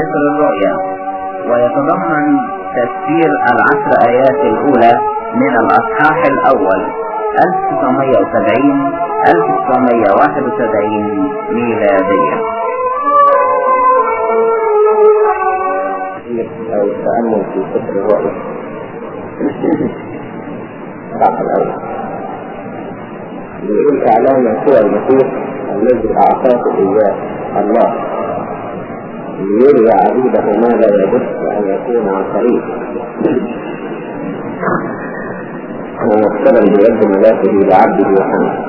سفر الرؤيا ويتضمن تفسير العشر آيات الأولى من الأصحاح الأول 1970 1971 ميلادية أو التأمل في سفر الرؤيا الصح الأول بيقول إعلان يسوع المسيح الذي أعطاه إياه الله ليري عبيده ماذا يجب أن يكون عن طريق ومبتلا بيد ملاكه لعبده يوحنا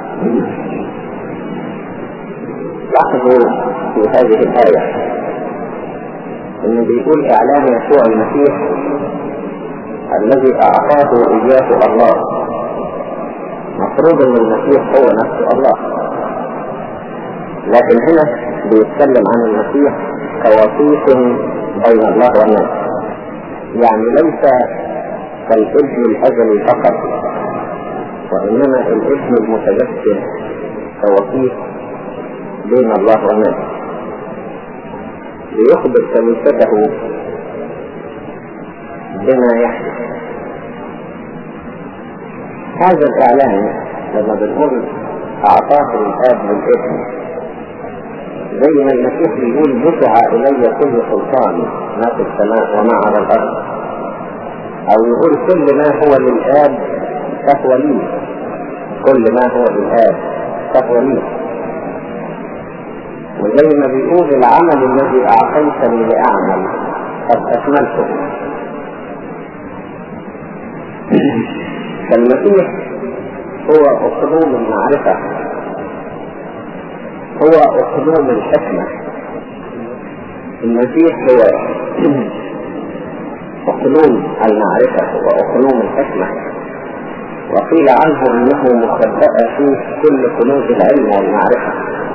لاحظوا في هذه الآية إنه بيقول إعلان يسوع المسيح الذي أعطاه إياه الله مفروض أن المسيح هو نفسه الله لكن هنا بيتكلم عن المسيح كوسيط بين الله والناس يعني ليس كالابن الأزلي فقط وإنما الابن المتجسد كوسيط بين الله والناس ليخبر كنيسته بما يحدث هذا الإعلان لما بنقول أعطاه الآب للابن زي ما المسيح بيقول دفع إلي كل سلطان ما في السماء وما على الأرض أو يقول كل ما هو للآب فهو لي كل ما هو للآب فهو لي وزي ما بيقول العمل الذي أعطيتني لأعمل قد أكملته فالمسيح هو أسلوب المعرفة هو أسلوب الحكمة المسيح هو أسلوب المعرفة وأسلوب الحكمة وقيل عنه انه مخبأ فيه كل كنوز العلم والمعرفة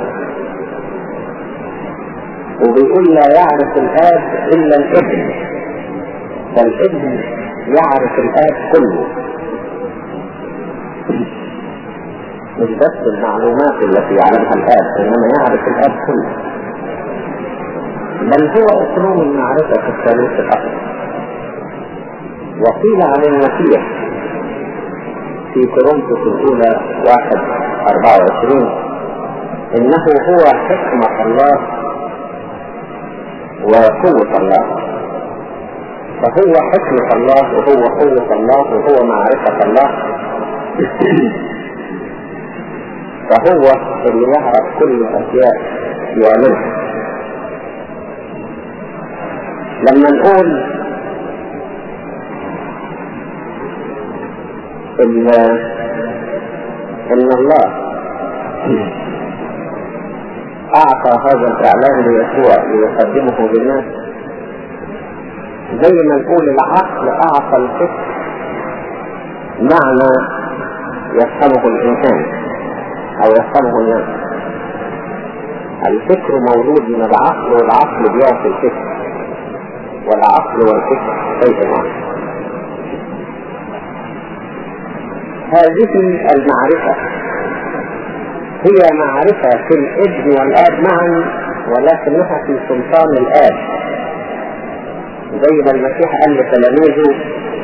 وبيقول لا يعرف الآب إلا الابن فالابن يعرف الآب كله مش بس المعلومات التي يعلمها الآب إنما يعرف الآب كله بل هو أسلوب المعرفة في الثالوث الأخر وقيل عن المسيح في كورنثوس الأولى واحد أربعة وعشرين إنه هو حكمة الله وقوة الله فهو حكمة الله وهو قوة الله وهو معرفة الله فهو اللي يعرف كل الأشياء يعملها لما نقول إن إن الله أعطى هذا الإعلان ليسوع ليقدمه للناس زي ما نقول العقل أعطى الفكر معنى يفهمه الإنسان أو يفهمه الناس الفكر مولود من العقل والعقل بيعطي الفكر والعقل والفكر شيء واحد هذه المعرفة هي معرفة في الابن والآب معا ولكنها في سلطان الآب زي ما المسيح قال لتلاميذه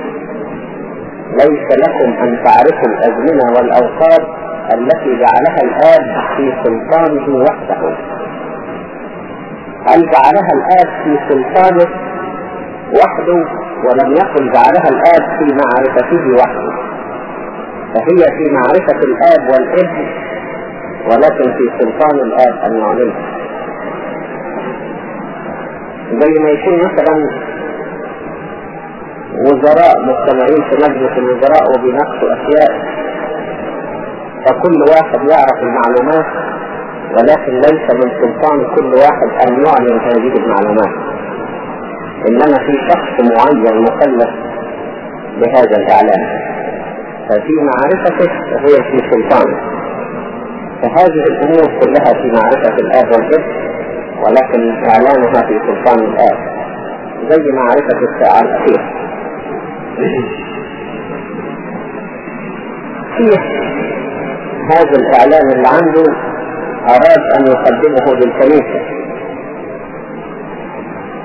ليس لكم أن تعرفوا الأزمنة والأوقات التي جعلها الآب في سلطانه وحده هل جعلها الآب في سلطانه وحده ولم يقل جعلها الآب في معرفته وحده فهي في معرفة الآب والابن ولكن في سلطان الآب أن يعلنها زي ما يكون مثلا وزراء مجتمعين في مجلس الوزراء وبيناقشوا أشياء فكل واحد يعرف المعلومات ولكن ليس من سلطان كل واحد أن يعلن هذه المعلومات إنما في شخص معين مكلف بهذا الإعلان ففي معرفته فهي في سلطانه فهذه الأمور كلها في معرفة الآب والابن ولكن إعلانها في سلطان الآب زي معرفة الساعة الأخيرة فيه هذا الإعلان اللي عنده أراد أن يقدمه للكنيسة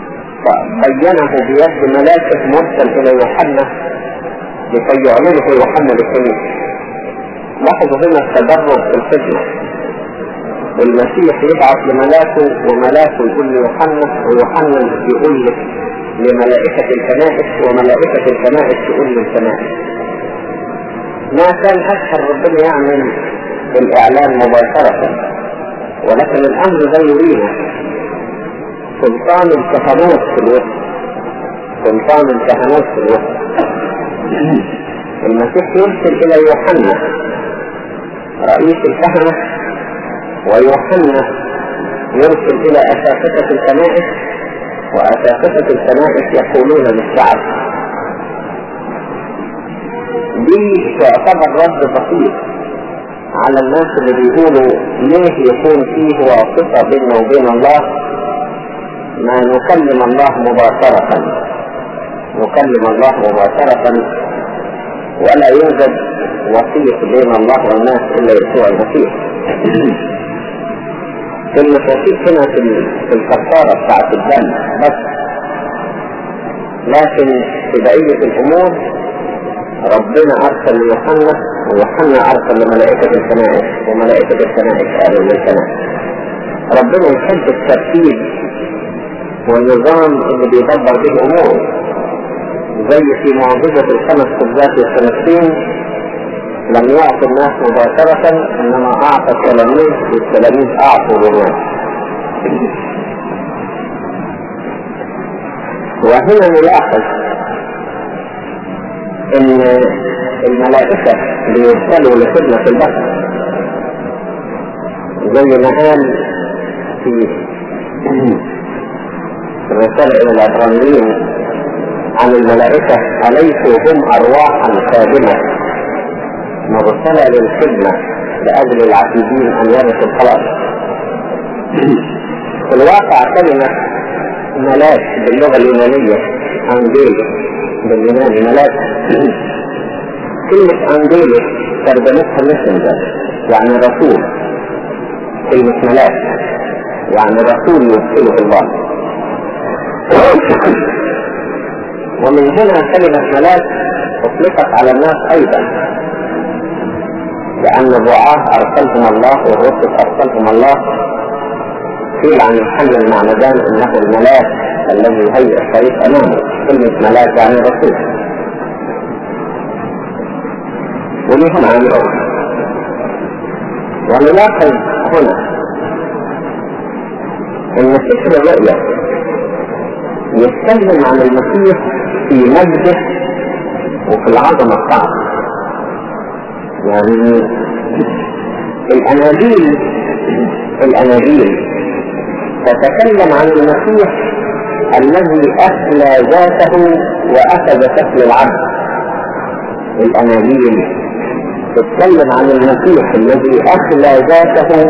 فبينه بيد ملاكه مرسل الى يوحنا لكي يعلنه يوحنا للكنيسة لاحظوا هنا التدرج في الخدمة المسيح يبعث لملاكه وملاكه يقول ليوحنا ويوحنا يقول لملائكة الكنائس وملائكة الكنائس تقول للكنائس ما كان أسهل ربنا يعمل الإعلان مباشرة ولكن الأمر زي يرينا سلطان الكهنوت في الوسط سلطان الكهنوت في الوسط المسيح يرسل إلى يوحنا رئيس الكهنة ويوحنا يرسل إلى أساقفة الكنائس وأساقفة الكنائس يقولون للشعب دي تعتبر رد بسيط على الناس اللي بيقولوا ليه يكون فيه واسطة بيننا وبين الله ما نكلم الله مباشرة نكلم الله مباشرة ولا يوجد وسيط بين الله والناس إلا يسوع المسيح كلمة وسيط هنا في في الكفارة بتاعت الدم بس لكن في بقية الأمور ربنا أرسل ليوحنا ويوحنا أرسل لملائكة الكنائس وملائكة الكنائس قالوا للكنائس ربنا يحب الترتيب والنظام اللي بيدبر به أموره زي في معجزة الخمس خبزات والخمسين لم يعطي الناس مباشرة إنما أعطى التلاميذ والتلاميذ أعطوا للناس وهنا نلاحظ ان الملائكة بيرسلوا لخدمة البشر زي ما قال في الرسالة الى العبرانيين عن الملائكة أليسوا هم أرواحا خادمة مرسلة للخدمة لأجل العتيدين أن يرثوا الخلاص في الواقع كلمة ملاك باللغة اليونانية أنجيل باليوناني ملاك كلمة أنجيلوس ترجمتها ميسنجر يعني رسول كلمة ملاك يعني رسول يرسله الله ومن هنا كلمة ملاك أطلقت على الناس أيضا لأن الرعاة أرسلهم الله والرسل أرسلهم الله قيل عن الحي المعمدان إنه الملاك الذي يهيئ الطريق أمامه كلمة ملاك يعني رسول وليه معنى ونلاحظ هنا ان فكر الرؤية يتكلم عن المسيح في مجده وفي العظمة بتاعته يعني الاناجيل الاناجيل تتكلم عن المسيح الذي أخلى ذاته وأخذ شكل العبد الأناجيل تتكلم عن المسيح الذي أخلى ذاته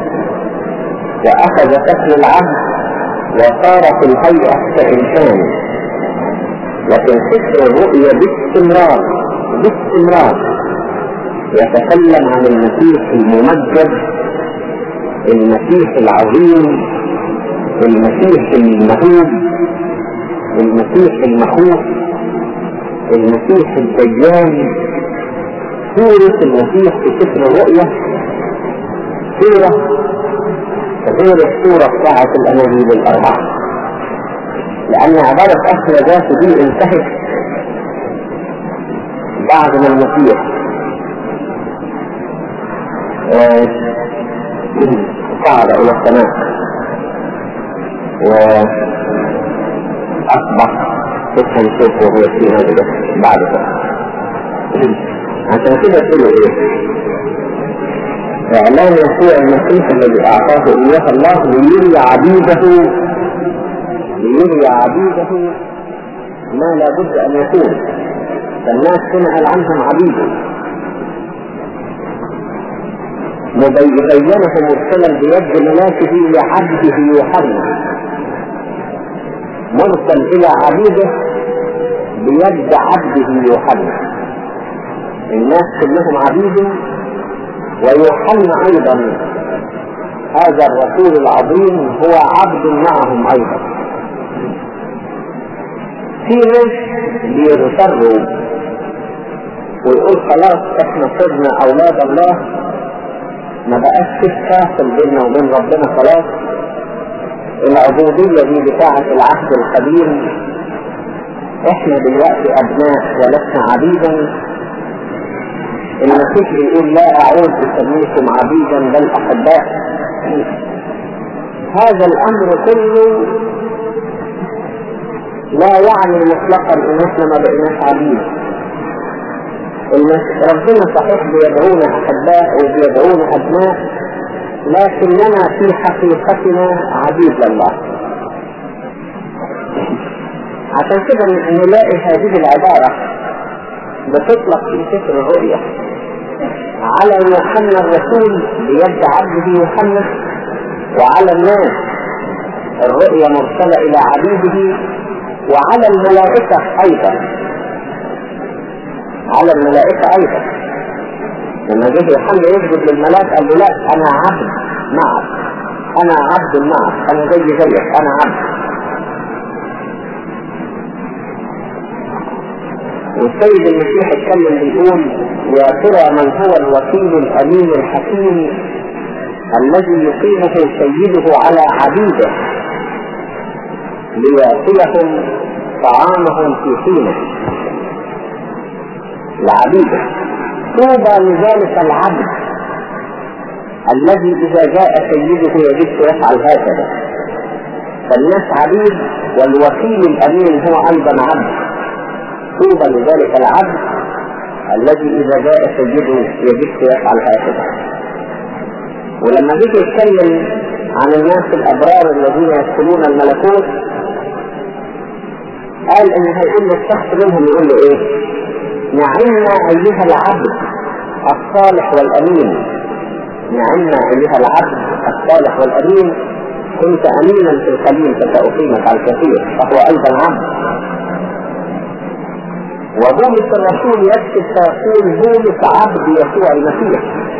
وأخذ شكل العبد وصار في الهيئة كإنسان لكن فكر الرؤية باستمرار باستمرار يتكلم عن المسيح الممجد المسيح العظيم المسيح المهوب المسيح المخوف المسيح الديان سورة المسيح في سفر الرؤية سورة غير السورة بتاعة الأناجيل الأربعة لأن عبارة أخرى ذات دي انتهت بعد ما المسيح صعد إلى السماء وأصبح تفهم كيف وهو في هذا بعد ذلك عشان كده تقولوا ايه اعلان يسوع المسيح الذي اعطاه اياه الله ليري عبيده ليري عبيده ما لابد ان يكون فالناس هنا قال عنهم عبيده مبينه مرسلا بيد ملاكه لعبده يوحنا مرسل الى عبيده بيد عبده يوحنا الناس كلهم عبيده ويوحنا ايضا هذا الرسول العظيم هو عبد معهم ايضا في ناس بيغتروا ويقول خلاص احنا صرنا اولاد الله ما بقاش في فاصل بيننا وبين ربنا خلاص العبودية دي بتاعة العهد القديم احنا دلوقتي ابناء ولسنا عبيدا المسيح بيقول لا اعود اسميكم عبيدا بل احباء هذا الامر كله لا يعني مطلقا ان احنا ما بقيناش عبيد ربنا صحيح بيدعونا احباء وبيدعونا ابناء لكننا في حقيقتنا عبيد لله عشان كده نلاقي هذه العبارة بتطلق في سفر الرؤيا على يوحنا الرسول بيد عبده يوحنا وعلى الناس الرؤيا مرسلة إلى عبيده وعلى الملائكة أيضا على الملائكة أيضا لما جه يوحنا يسجد للملاك قال له لا أنا عبد معك أنا عبد معك أنا زي زيك أنا عبد والسيد المسيح اتكلم بيقول يا ترى من هو الوكيل الأمين الحكيم الذي يقيمه سيده على عبيده ليعطيهم طعامهم في حينه لعبيده طوبى لذلك العبد الذي إذا جاء سيده يجب يفعل هكذا فالناس عبيد والوكيل الأمين هو أيضا عبد طوبى لذلك العبد الذي إذا جاء سيده يجب يفعل هكذا ولما جيت يتكلم عن الناس الأبرار الذين يدخلون الملكوت قال إن هيقول الشخص منهم يقول له إيه؟ نعمنا أيها العبد الصالح والأمين نعمنا أيها العبد الصالح والأمين كنت أمينا في القليل فسأقيمك على الكثير فهو أيضا عبد وبولس الرسول يكتب فيقول بولس عبد يسوع المسيح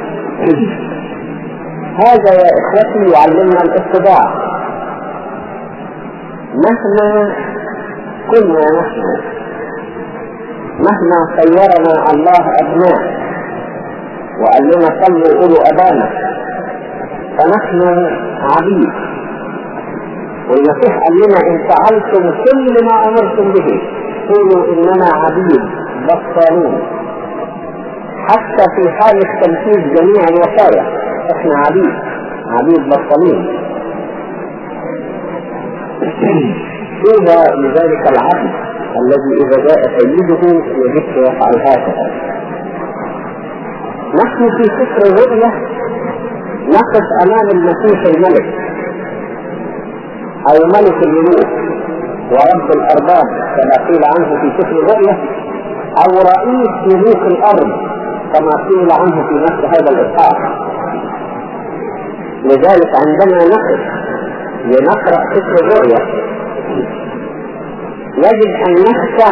هذا يا إخوتي يعلمنا الاتباع مهما كنا نحن مهما صيرنا الله أبناء وقال لنا صلوا قولوا أبانا فنحن عبيد والمسيح قال لنا إن فعلتم كل ما أمرتم به قولوا إننا عبيد بطالون حتى في حالة تنفيذ جميع الوصايا احنا عبيد عبيد بطالين طوبى لذلك العبد الذي إذا جاء سيده يجب يفعل هكذا نحن في فكر الرؤية نقف أمام المسيح الملك أو ملك الملوك ورب الأرباب كما قيل عنه في فكر الرؤية أو رئيس ملوك الأرض كما قيل عنه في نفس هذا الإصحاح لذلك عندما نقف لنقرأ فكر الرؤية يجب أن نخشع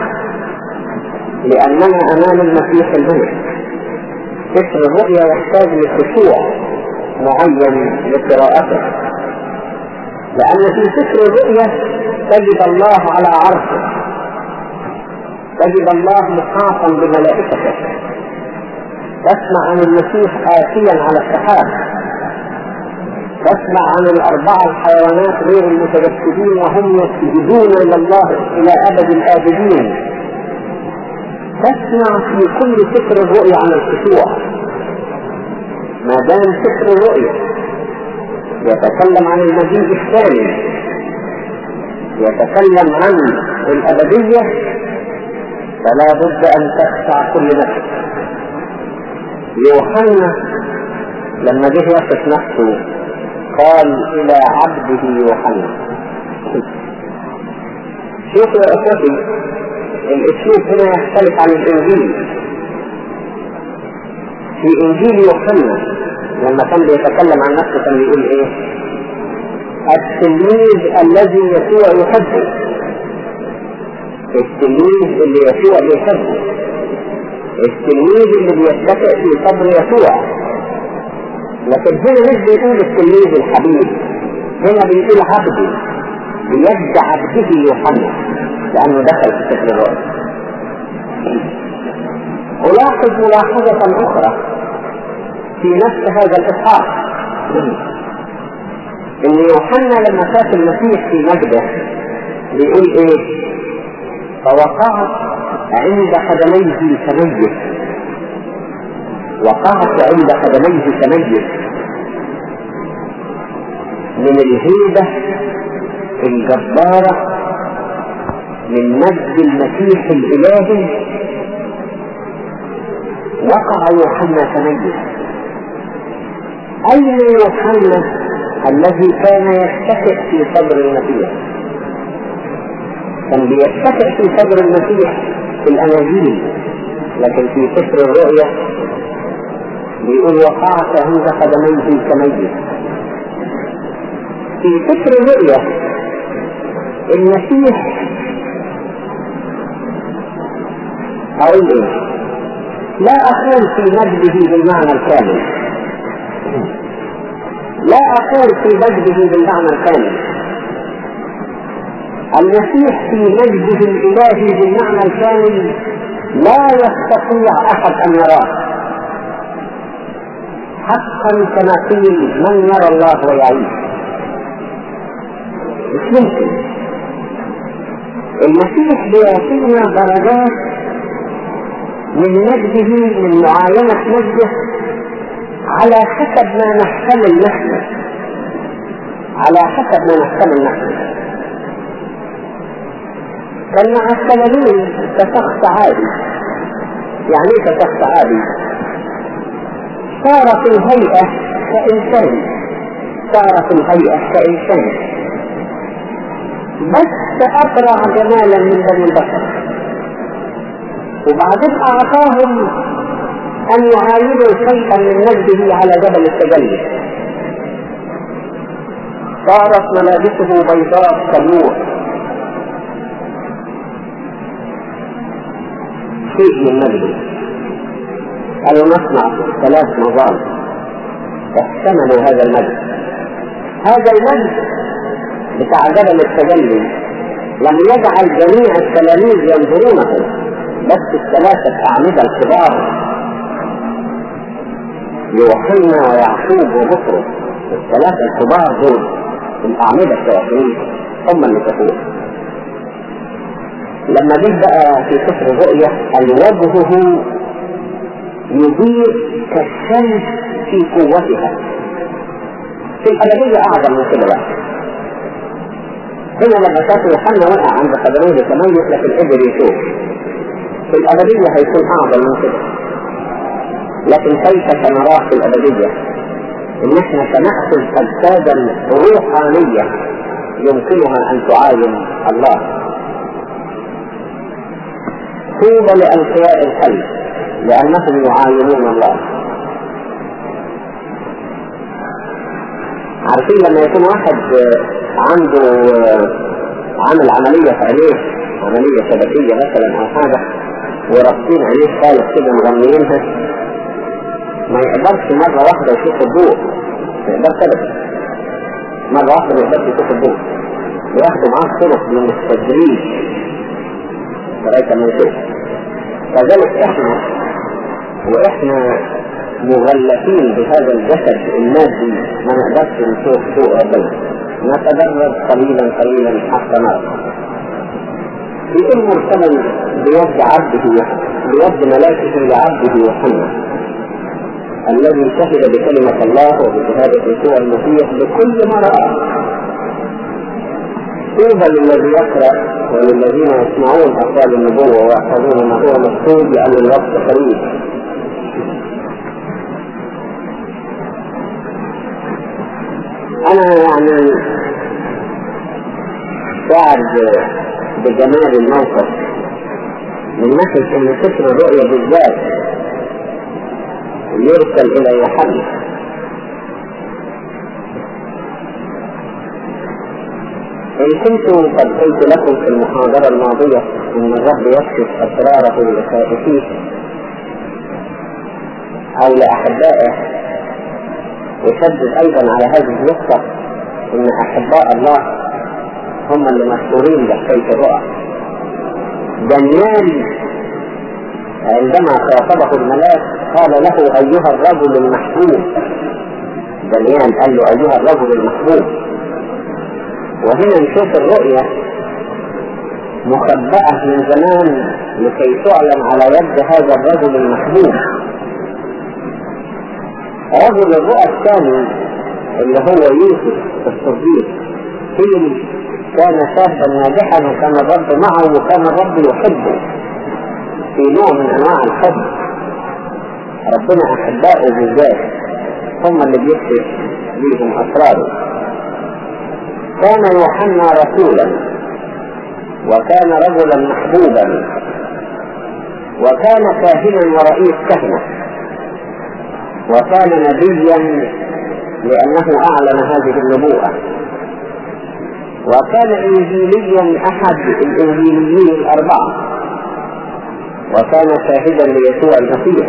لأننا أمام المسيح الملك فكر الرؤيا يحتاج لخشوع معين لقراءته لأن في فكر الرؤيا تجد الله على عرشه تجد الله محاطا بملائكته تسمع عن المسيح آتيا على السحاب تسمع عن الأربعة الحيوانات غير المتجسدين وهم يسجدون إلى الله إلى أبد الآبدين تسمع في كل فكر الرؤيا عن الخشوع ما دام فكر الرؤيا يتكلم عن المجيء الثاني يتكلم عن الأبدية فلا بد أن تخشع كل نفس يوحنا لما جه يصف نفسه قال إلى عبده يوحنا شوفوا يا أخوتي الأسلوب هنا يختلف عن الإنجيل في إنجيل يوحنا لما كان بيتكلم عن نفسه كان بيقول إيه التلميذ الذي يسوع يحبه التلميذ اللي يسوع يحبه التلميذ اللي بيتكئ في صدر يسوع لكن هنا مش بيقول التلميذ الحبيب هنا بيقول عبدي بيد عبده يوحنا لأنه دخل في سفر الرؤيا ألاحظ ملاحظة أخرى في نفس هذا الإصحاح إن يوحنا لما شاف المسيح في مجده بيقول إيه؟ فوقعت عند قدميه تميز وقعت عند قدميه تميز من الهيبة الجبارة من مجد المسيح الإلهي وقع يوحنا تميز أين يوحنا الذي كان يتكئ في صدر المسيح كان بيتكئ في صدر المسيح في الأناجيل لكن في سفر الرؤيا بيقول وقعت عند قدميه كميت في سفر الرؤيا المسيح أقول إيه لا أقول في مجده بالمعنى الكامل لا أقول في مجده بالمعنى الكامل المسيح في مجده الإلهي بالمعنى الكامل لا يستطيع أحد أن يراه حقا كما قيل من يرى الله ويعيش مش ممكن المسيح بيعطينا درجات من مجده من معاينة مجده على حسب ما نحتمل نحن على حسب ما نحتمل نحن كان مع التلاميذ كشخص عادي يعني ايه كشخص عادي صار في الهيئة كإنسان صار في الهيئة كإنسان بس أبرع جمالا من بني البشر وبعدين أعطاهم أن يعاينوا شيئا من مجده على جبل التجلي صارت ملابسه بيضاء كالنور شيء من مجده قالوا نصنع ثلاث نظام احتملوا هذا المجد هذا المجد بتاع جبل التجلي لم يجعل جميع التلاميذ ينظرونه بس الثلاثة أعمدة الكبار يوحنا ويعقوب وبطرس الثلاثة الكبار دول الأعمدة الشياطين هم اللي شافوه لما جه بقى في سفر الرؤيا وجهه يضيء كالشمس في قوتها في الأبدية أعظم من كده بقى هنا لما شاف يوحنا وقع عند قدميه تميز لكن قدر يشوف في الأبدية هيكون أعظم من كده لكن كيف سنراه في الأبدية إن إحنا سنأخذ أجسادا روحانية يمكنها أن تعاين الله طوبى لأنقياء القلب لأنهم يعاينون الله عارفين لما يكون واحد عنده عمل عملية في عينيه عملية شبكية مثلا أو حاجة ورابطين عينيه خالص كده مغميينها ما يقدرش مرة واحدة يشوف الضوء ما يقدرش أبدا مرة واحدة ما يقدرش يشوف الضوء وياخدوا معاه طرق من التدريج لغاية ما يشوف كذلك احنا واحنا مغلفين بهذا الجسد المادي ما نقدرش نشوف سوء ربنا نتدرج قليلا قليلا حتى نرى في مرسلا بيد عبده بيد ملائكه لعبده يوحنا الذي شهد بكلمة الله وبشهادة يسوع المسيح بكل ما رأى طوبى للذي يقرأ وللذين يسمعون أقوال النبوة ويحفظون ما هو مكتوب لأن الوقت قريب أنا يعني سعد بجمال الموقف من ناحية أن سفر الرؤيا بالذات يرسل إلى يوحنا إن كنت قد قلت لكم في المحاضرة الماضية أن الرب يكشف أسراره لخائفيه أو لأحبائه يشدد أيضا على هذه النقطة أن أحباء الله هم اللي مشهورين بحكاية الرؤى دانيال عندما خاطبه الملاك قال له أيها الرجل المحبوب دانيال قال له أيها الرجل المحبوب وهنا نشوف الرؤية مخبأة من زمان لكي تعلن على يد هذا الرجل المحبوب رجل الرؤى الثاني اللي هو يوسف الصديق قيل كان شابا ناجحا وكان الرب معه وكان الرب يحبه في نوع من انواع الحب ربنا احبائه بالذات هم اللي بيكشف ليهم اسراره كان يوحنا رسولا وكان رجلا محبوبا وكان كاهنا ورئيس كهنة وكان نبيا لأنه أعلن هذه النبوءة وكان إنجيليا أحد الإنجيليين الأربعة وكان شاهدا ليسوع المسيح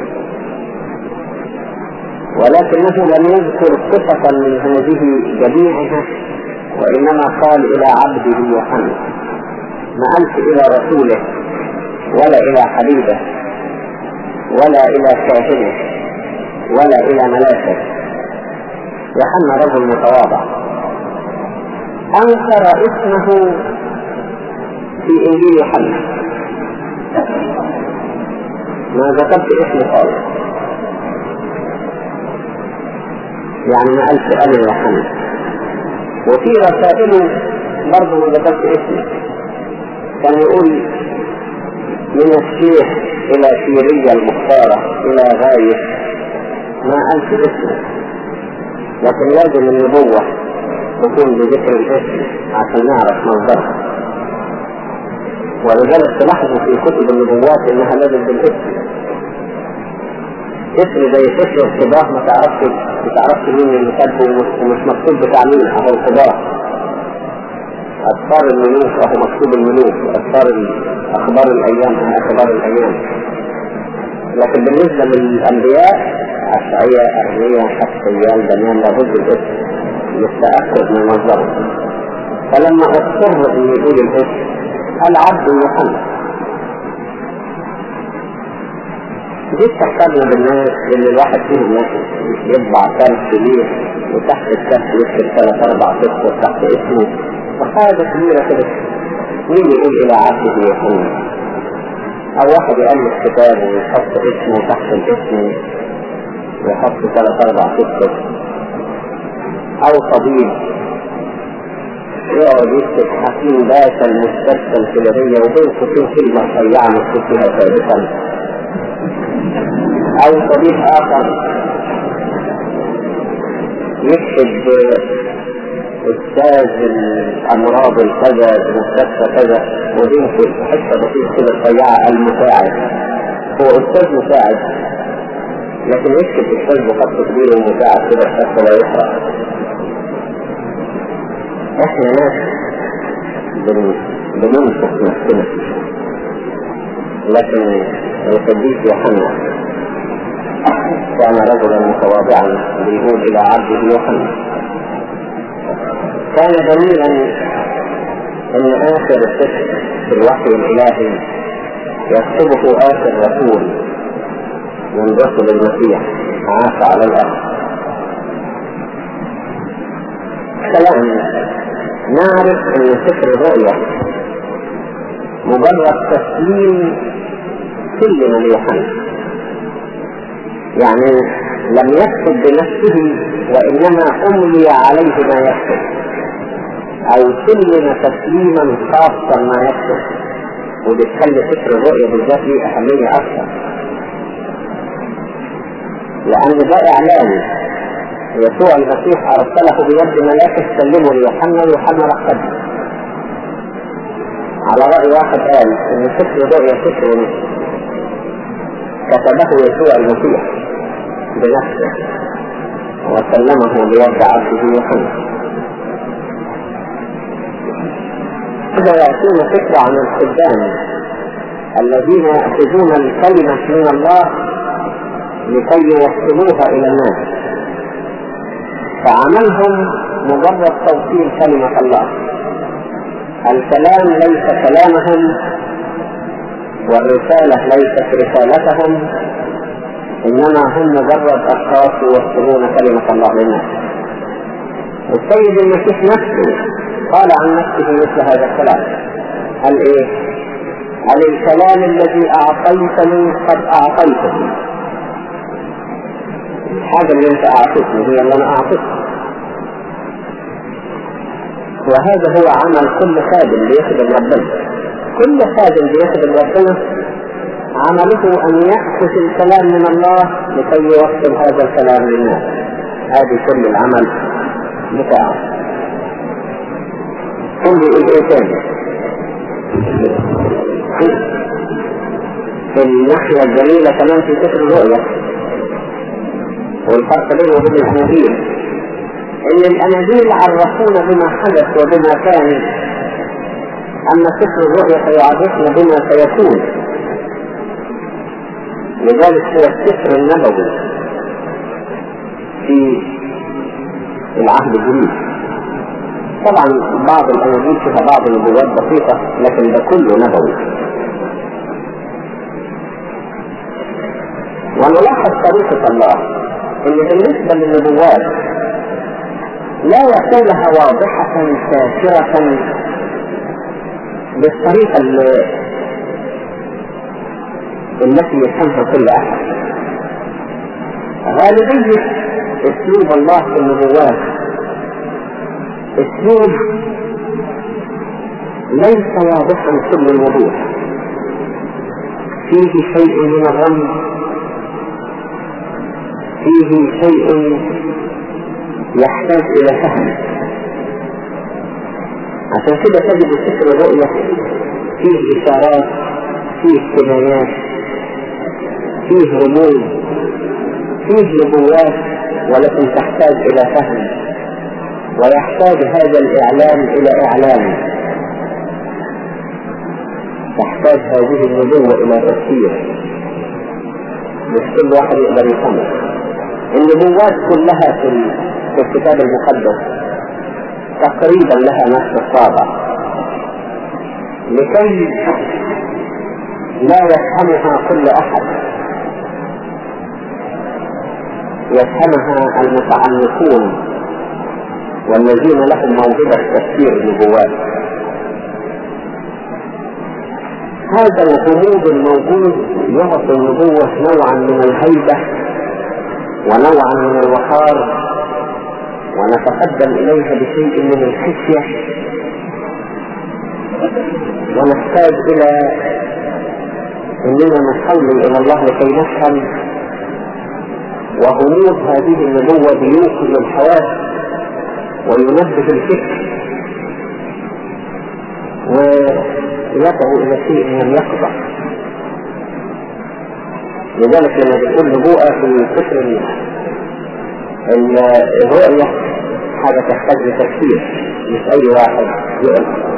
ولكنه لم يذكر صفة من هذه جميعها وإنما قال إلى عبده يوحنا ما قالش إلى رسوله ولا إلى حبيبه ولا إلى كاهنه ولا إلى ملاكه يوحنا رجل متواضع أنكر اسمه في إنجيل يوحنا ما ذكرت اسمه خالص يعني ما قالش أنا يوحنا وفي رسائله برضه ما ذكرت اسمه كان يقول من الشيخ إلى سيرية المختارة إلى غاية ما قالش اسمه لكن لازم النبوة تكون بذكر الاسم عشان نعرف مصدرها ولذلك تلاحظوا في كتب النبوات انها لازم بالاسم اسم زي اسم الصباح ما تعرفش ما تعرفش مين اللي كاتبه ومش مكتوب بتاع مين اهو الصباح أسفار الملوك أهو مكتوب الملوك أسفار أخبار الأيام أهو أخبار الأيام لكن بالنسبة للأنبياء أشعياء أرمية حسيان دانيال لابد الاسم للتأكد من مصدره فلما اضطر ان يقول الاسم العبد محمد دي تحتاجنا بالناس اللي الواحد فيهم يطبع كارت كبير وتحت الكارت يكتب ثلاث اربع سطر تحت اسمه وحاجة كبيرة كده مين يقول الى عبده يكون او واحد يألف كتاب ويحط اسمه تحت الاسم ويحط ثلاث اربع سطر او طبيب يقعد يكتب حكيم باشا المستشفى الفلانية وبين قوسين كلمة رفيعة مكتوب فيها ثابتا او طبيب اخر يكتب استاذ الامراض الكذا مستشفى كذا وبين في حته بسيطه كده رفيعه المساعد هو استاذ مساعد لكن يكتب استاذ بخط كبير ومساعد كده حتى لا يقرا احنا ناس بننفق نفسنا لكن القديس يوحنا كان رجلا متواضعا بيقول الى عبده يوحنا كان جميلا ان اخر السفر في الوحي الالهي يكتبه اخر رسول من رسل المسيح عاش على الارض كلام نعرف ان سفر الرؤيا مجرد تسليم كل ليوحنا يعني لم يكتب بنفسه وانما املي عليه ما يكتب او سلم تسليما خاصا ما يكتب وبتخلي سفر الرؤيا بالذات ليه اهميه اكثر لان ده اعلان يسوع المسيح ارسله بيد ملاك سلمه ليوحنا ويوحنا رقده على رأي واحد قال ان سفر الرؤيا سفر كتبه يسوع المسيح بنفسه وسلمه بيد عبده يوحنا هذا يعطينا فكرة عن الخدام الذين يأخذون الكلمة من الله لكي يوصلوها إلى الناس فعملهم مجرد توصيل كلمة الله الكلام ليس كلامهم والرسالة ليست رسالتهم إنما هم مجرد أشخاص يوصلون كلمة الله للناس السيد المسيح نفسه قال عن نفسه مثل هذا الكلام قال إيه؟ قال الكلام الذي أعطيتني قد أعطيته الحاجة اللي أنت أعطيتني هي اللي أنا أعطيتها وهذا هو عمل كل خادم بيخدم ربنا كل خادم بيخدم ربنا عمله أن يأخذ الكلام من الله لكي يوصل هذا الكلام للناس هذه كل العمل بتاعه كل ايه تاني في الناحية الجميلة كمان في سفر الرؤيا والفرق بينه وبين الأناجيل إن الأناجيل عرفونا بما حدث وبما كان أما سفر الرؤيا سيعرفنا بما سيكون لذلك هو السفر النبوي في العهد الجديد طبعا بعض الاناجيل فيها بعض النبوات بسيطة لكن ده كله نبوي ونلاحظ طريقة الله ان بالنسبة للنبوات لا يقولها واضحة سافرة بالطريقة اللي التي يفهمها كل أحد غالبية اسلوب الله في النبوات اسلوب ليس واضحا كل الوضوح فيه شيء من الرمز فيه شيء يحتاج إلى فهم عشان كده تجد سفر الرؤية فيه إشارات فيه كنايات فيه رموز فيه نبوات ولكن تحتاج إلى فهم ويحتاج هذا الإعلام إلى إعلام تحتاج هذه النبوة إلى تفسير مش كل واحد يقدر يفهمها النبوات كلها في في الكتاب المقدس تقريبا لها نفس الطابع لكي لا يفهمها كل أحد يفهمها المتعمقون والذين لهم موهبة تفسير النبوات هذا الغموض الموجود يعطي النبوة نوعا من الهيبة ونوعا من الوقار ونتقدم إليها بشيء من الخشية ونحتاج إلى أننا نحول إلى الله لكي نفهم وغموض هذه النبوة بيوقظ الحواس وينبه الفكر ويدعو إلى شيء من اليقظة لذلك لما بتقول نبوءة في فكر الرؤية حاجة تحتاج لتفكير مش أي واحد يقول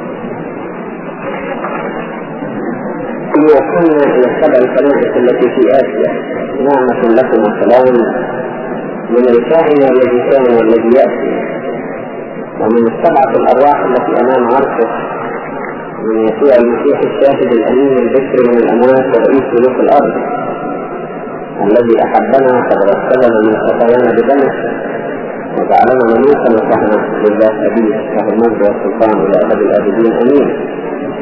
يوصلنا إلى السبع الكنائس التي في آسيا نعمة لكم وسلام من الكائن الذي كان والذي يأتي ومن السبعة الأرواح التي أمام عرشه من يسوع المسيح الشاهد الأمين البكر من الأموات ورئيس ملوك الأرض الذي أحبنا قد غسلنا من خطايانا بدمه وجعلنا ملوكا وكهنة لله أبيه له المجد والسلطان إلى أبد الآبدين أمين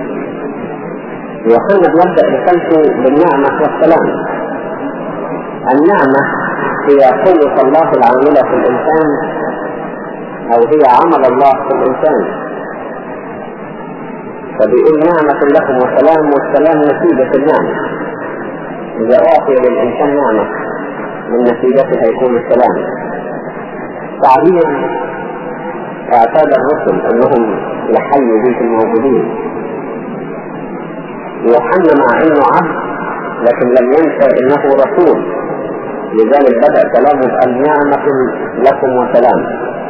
يوحنا نبدأ رسالته بالنعمة والسلام النعمة هي قوة الله العاملة في الإنسان أو هي عمل الله في الإنسان فبيقول نعمة لكم وسلام والسلام نتيجة النعمة إذا أعطي للإنسان نعمة من نتيجتها يكون السلام تعبير اعتاد الرسل أنهم يحيوا به الموجودين يوحنا مع انه عبد لكن لم ينسى انه رسول لذلك بدأ كلامه بأن نعمة لكم وسلام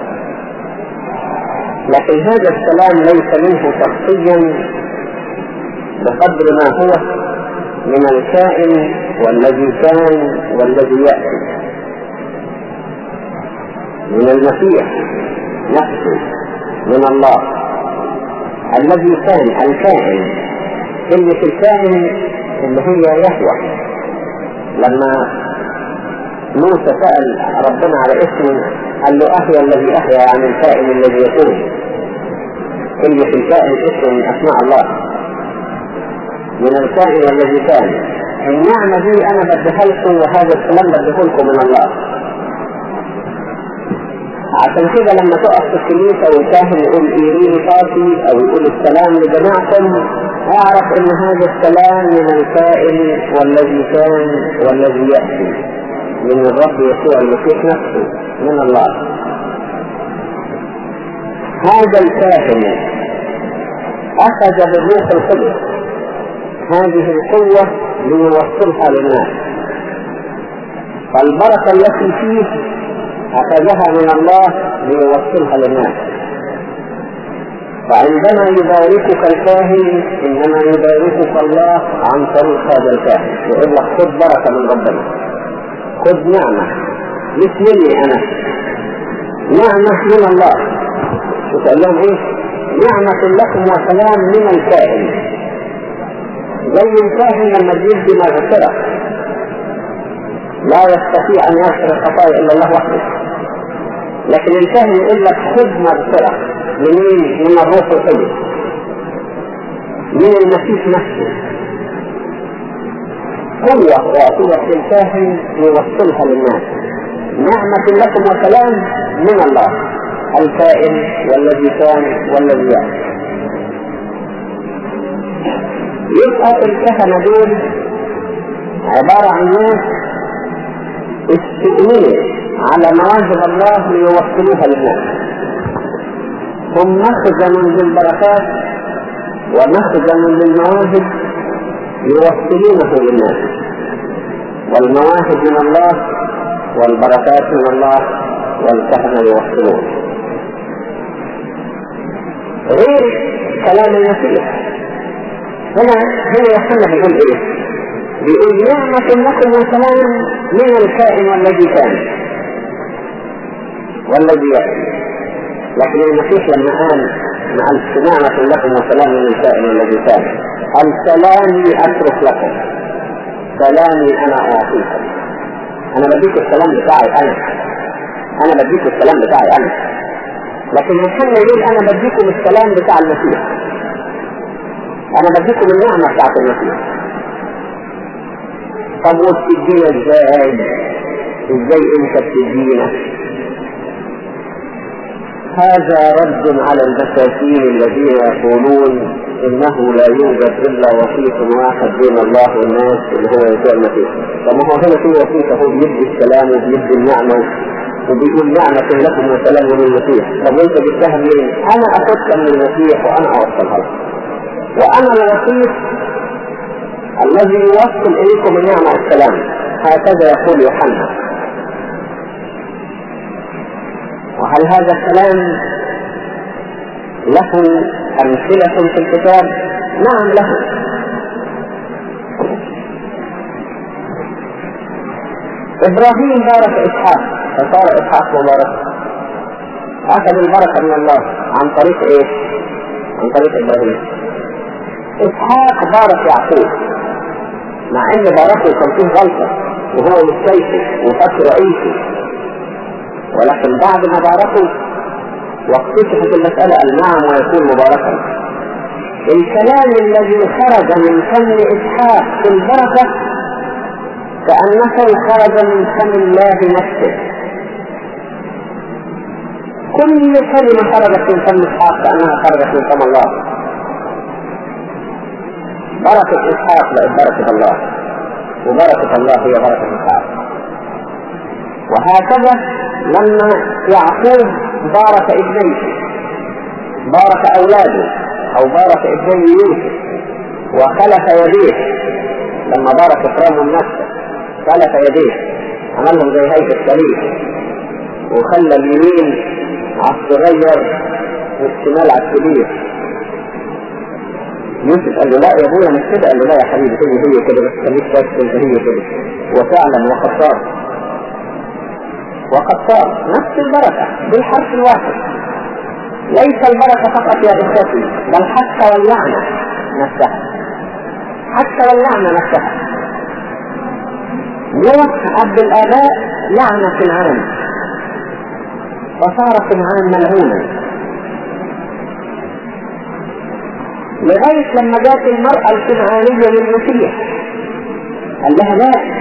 لكن هذا السلام ليس منه شخصيا بقدر ما هو من الكائن والذي كان والذي يأتي من المسيح نفسه من الله الذي كان الكائن كلمة الكائن اللي هي يهوى لما موسى سأل ربنا على اسمه قال له أهيا الذي أهيا عن الكائن الذي يكون كلمة الكائن اسم من أسماء الله من الكائن الذي كان النعمة دي أنا بديها لكم وهذا الكلام بديه لكم من الله عشان كده لما تقف في الكنيسة والكاهن يقول إيريني فاتي أو يقول السلام لجماعكم اعرف ان هذا السلام من الكائن والذي كان والذي يأتي من الرب يسوع المسيح نفسه من الله هذا الكاهن أخذ بالروح القدس هذه القوة ليوصلها للناس فالبركة التي فيه أخذها من الله ليوصلها للناس فعندما يباركك الكاهن إنما يباركك الله عن طريق هذا الكاهن يقول لك خذ بركة من ربنا خذ نعمة مش مني أنا نعمة من الله وتقول لهم إيه نعمة لكم وسلام من الكاهن زي الكاهن لما بيدي مغفرة لا يستطيع أن يغفر الخطايا إلا الله وحده لكن الكاهن يقول لك خذ مغفرة منين؟ من الروح القدس من المسيح نفسه قوة وعطية للكاهن يوصلها للناس نعمة لكم وسلام من الله الكائن والذي كان والذي يأتي يبقى الكهنة دول عبارة عن ناس استئمين على مواهب الله ليوصلوها للناس هم مخزن للبركات ومخزن للمواهب يوصلونه للناس والمواهب من الله والبركات من الله والكهنة يوصلون غير كلام المسيح هنا هنا يوحنا بيقول ايه؟ بيقول نعمة لكم وسلام من الكائن والذي كان والذي يأتي لكن المسيح لما قال مع نعمة لكم وسلام من الكائن والذي كان قال سلامي أترك لكم سلامي أنا أعطيكم أنا بديك السلام بتاعي أنا أنا بديك السلام بتاعي أنا لكن يوحنا يقول أنا بديكم السلام بتاع المسيح انا بديكم النعمة بتاعت المسيح طب وبتدينا ازاي ازاي انت بتدينا هذا رد على المساكين الذين يقولون انه لا يوجد الا وسيط واحد بين الله والناس اللي هو يسوع المسيح طب ما هو هنا في وسيط هو بيدي السلام وبيدي النعمة وبيقول نعمة لكم وسلام من المسيح طب وانت جبتها منين؟ انا اخذتها من المسيح وانا اوصلها لكم وأنا الوسيط الذي يوصل إليكم النعمة والسلام هكذا يقول يوحنا وهل هذا الكلام له أمثلة في الكتاب؟ نعم له إبراهيم بارك إسحاق فصار إسحاق مبارك أخذ البركة من الله عن طريق إيه؟ عن طريق إبراهيم اسحاق بارك يعقوب مع ان باركه كان فيه غلطة وهو مش شايفه وفاكر رئيسه ولكن بعد ما باركه واكتشفت المسألة النعم ويكون مباركا الكلام الذي خرج من فم اسحاق في البركة كأنه خرج من فم الله نفسه كل كلمة خرجت من فم اسحاق كأنها خرجت من فم الله بركة إسحاق بقت بركة الله وبركة الله هي بركة إسحاق وهكذا لما يعقوب بارك ابنيه بارك أولاده أو بارك ابني يوسف وخلف يديه لما بارك إكرام نفسه خلف يديه عملهم زي هيئة الصليب وخلى اليمين على الصغير والشمال على الكبير يوسف قال له لا يا ابويا مش كده قال له لا يا حبيبي هي هي كده بس خليك بس انت هي كده وفعلا وقد صار وقد صار نفس البركة بالحرف الواحد ليس البركة فقط يا اخوتي بل حتى واللعنة نفسها حتى واللعنة نفسها نوح أب الآباء لعنة كنعان وصار كنعان ملعونا لغاية لما جات المرأة الكنعانية للمسيح قال لها لا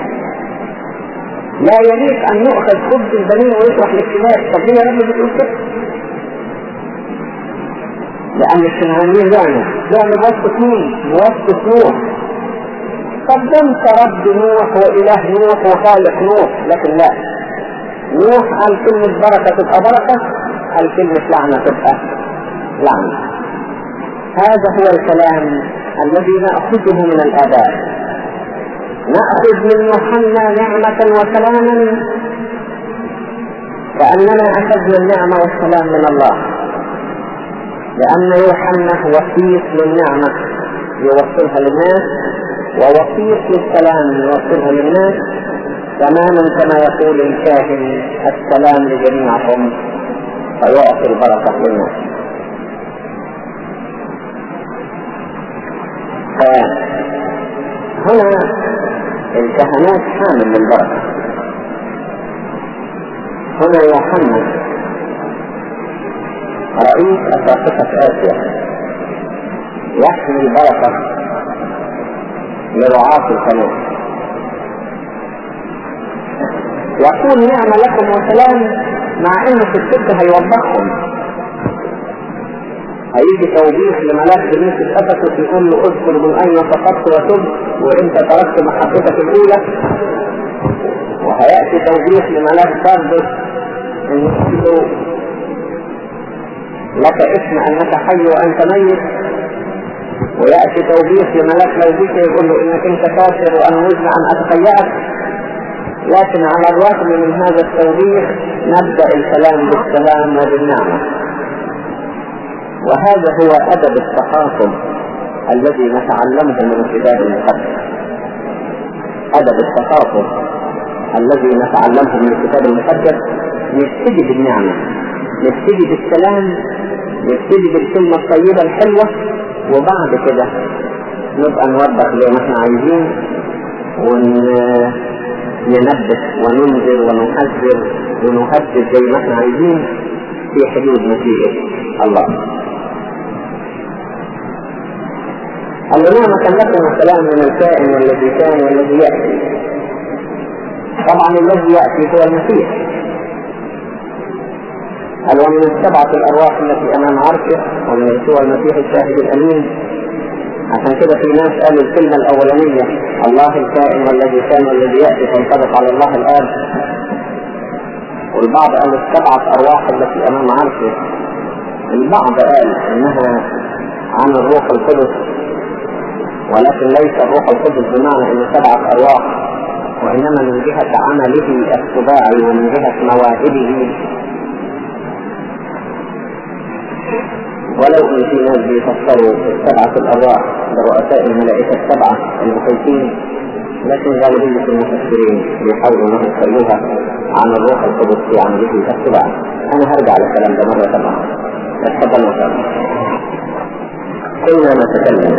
لا يليق أن يؤخذ خبز البنين ويطرح للكلاب طب ليه يا رب بتقول كده؟ لأن الكنعانيين لعنوا لعنوا بواسطة مين؟ بواسطة نوح قدمت رب نوح وإله نوح وخالق نوح لكن لا نوح قال كلمة بركة تبقى بركة قال كلمة لعنة تبقى لعنة هذا هو الكلام الذي نأخذه من الآباء نأخذ من يوحنا نعمة وسلاما كأننا أخذنا النعمة والسلام من الله لأن يوحنا وسيط للنعمة يوصلها للناس ووسيط للسلام يوصلها للناس تماما كما يقول الكاهن السلام لجميعكم فيعطي البركة للناس فهنا الكهنات حامل للبركة هنا يوحنا رئيس أساقفة آسيا يحمي البركة لرعاة الكنيسة يقول نعم لكم وسلام مع ان في السكة هيوضحهم هيجي توضيح لملاك كنيسة افسس يقول له اذكر من اين سقطت وتب وانت تركت محطتك الاولى وهيأتي توضيح لملاك سردس ان يقول له لك اسم انك حي وانت ميت ويأتي توضيح لملاك لوجيك يقول له انك انت كافر وانا وزن ان اتخيأك لكن على الرغم من هذا التوضيح نبدأ الكلام بالسلام وبالنعمة وهذا هو أدب التخاطب الذي نتعلمه من الكتاب المقدس أدب التخاطب الذي نتعلمه من الكتاب المقدس نبتدي بالنعمة نبتدي بالسلام نبتدي بالكلمة الطيبة الحلوة وبعد كده نبقى نوضح زي ما احنا عايزين ون ننبه وننذر ونحذر ونهدد زي ما احنا عايزين في حدود مشيئة الله النعمة لكم السلام من الكائن والذي كان والذي يأتي طبعا الذي يأتي هو المسيح قال ومن السبعة الأرواح التي أمام عرشه ومن يسوع المسيح الشاهد الأمين عشان كده في ناس قالوا الكلمة الأولانية الله الكائن والذي كان والذي يأتي تنطبق على الله الآب والبعض قال السبعة أرواح التي أمام عرشه البعض قال إنها عن الروح القدس ولكن ليس الروح القدس بمعنى إنه سبعة أرواح وإنما من جهة عمله السباعي ومن جهة مواهبه ولو ان في ناس بيفسروا السبعة الارواح برؤساء الملائكة السبعة المخيفين لكن غالبية المفسرين بيحاولوا انهم يخلوها عن الروح القدس في عمله السبعة انا هرجع للكلام ده مرة طبعا اتفضل مثلا كنا نتكلم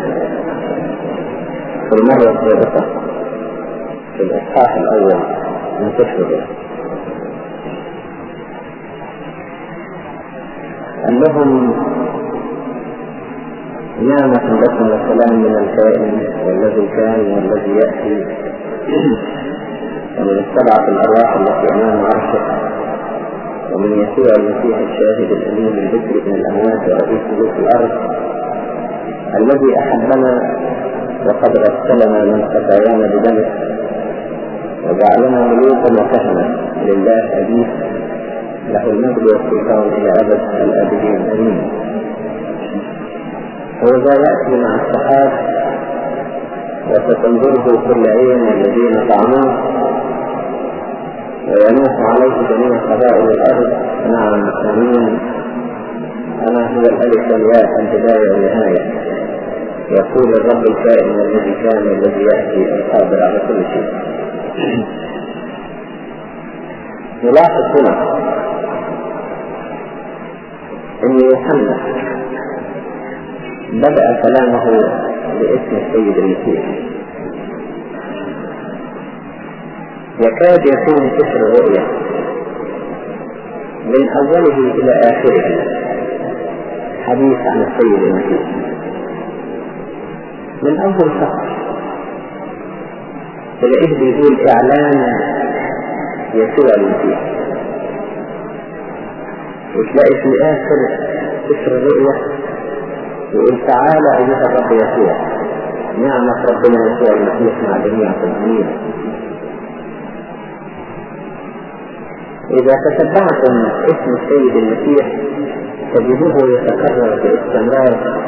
في المرة السابقة في الاصحاح الاول من تشهد أنهم نعمة لكم وسلام من الكائن والذي كان والذي يأتي ومن السبعة الأرواح التي أمام عرشه ومن يسوع المسيح الشاهد الأمين الذكر من الأموات ورئيس ملوك الأرض الذي أحبنا وقد غسلنا من خطايانا بدمه وجعلنا ملوكا وكهنة لله أبيه له المجد والسلطان إلى أبد الآبدين أمين هو ذا يأتي مع السحاب وستنظره كل عين الذين طعموه وينوح عليه جميع قبائل الأرض نعم أمين أنا هو الألف والياء البداية والنهاية يقول الرب الكائن الذي كان الذي يأتي القادر على كل شيء نلاحظ هنا ان يوحنا بدأ كلامه باسم السيد المسيح يكاد يكون سفر الرؤيا من أوله إلى آخره حديث عن السيد المسيح من أول شهر تلاقيه بيقول إعلان يسوع المسيح وتلاقي في آخر سفر الرؤيا يقول تعالى أيها الرب يسوع نعمة ربنا يسوع المسيح مع جميع المؤمنين إذا تتبعتم اسم السيد المسيح تجدوه يتكرر باستمرار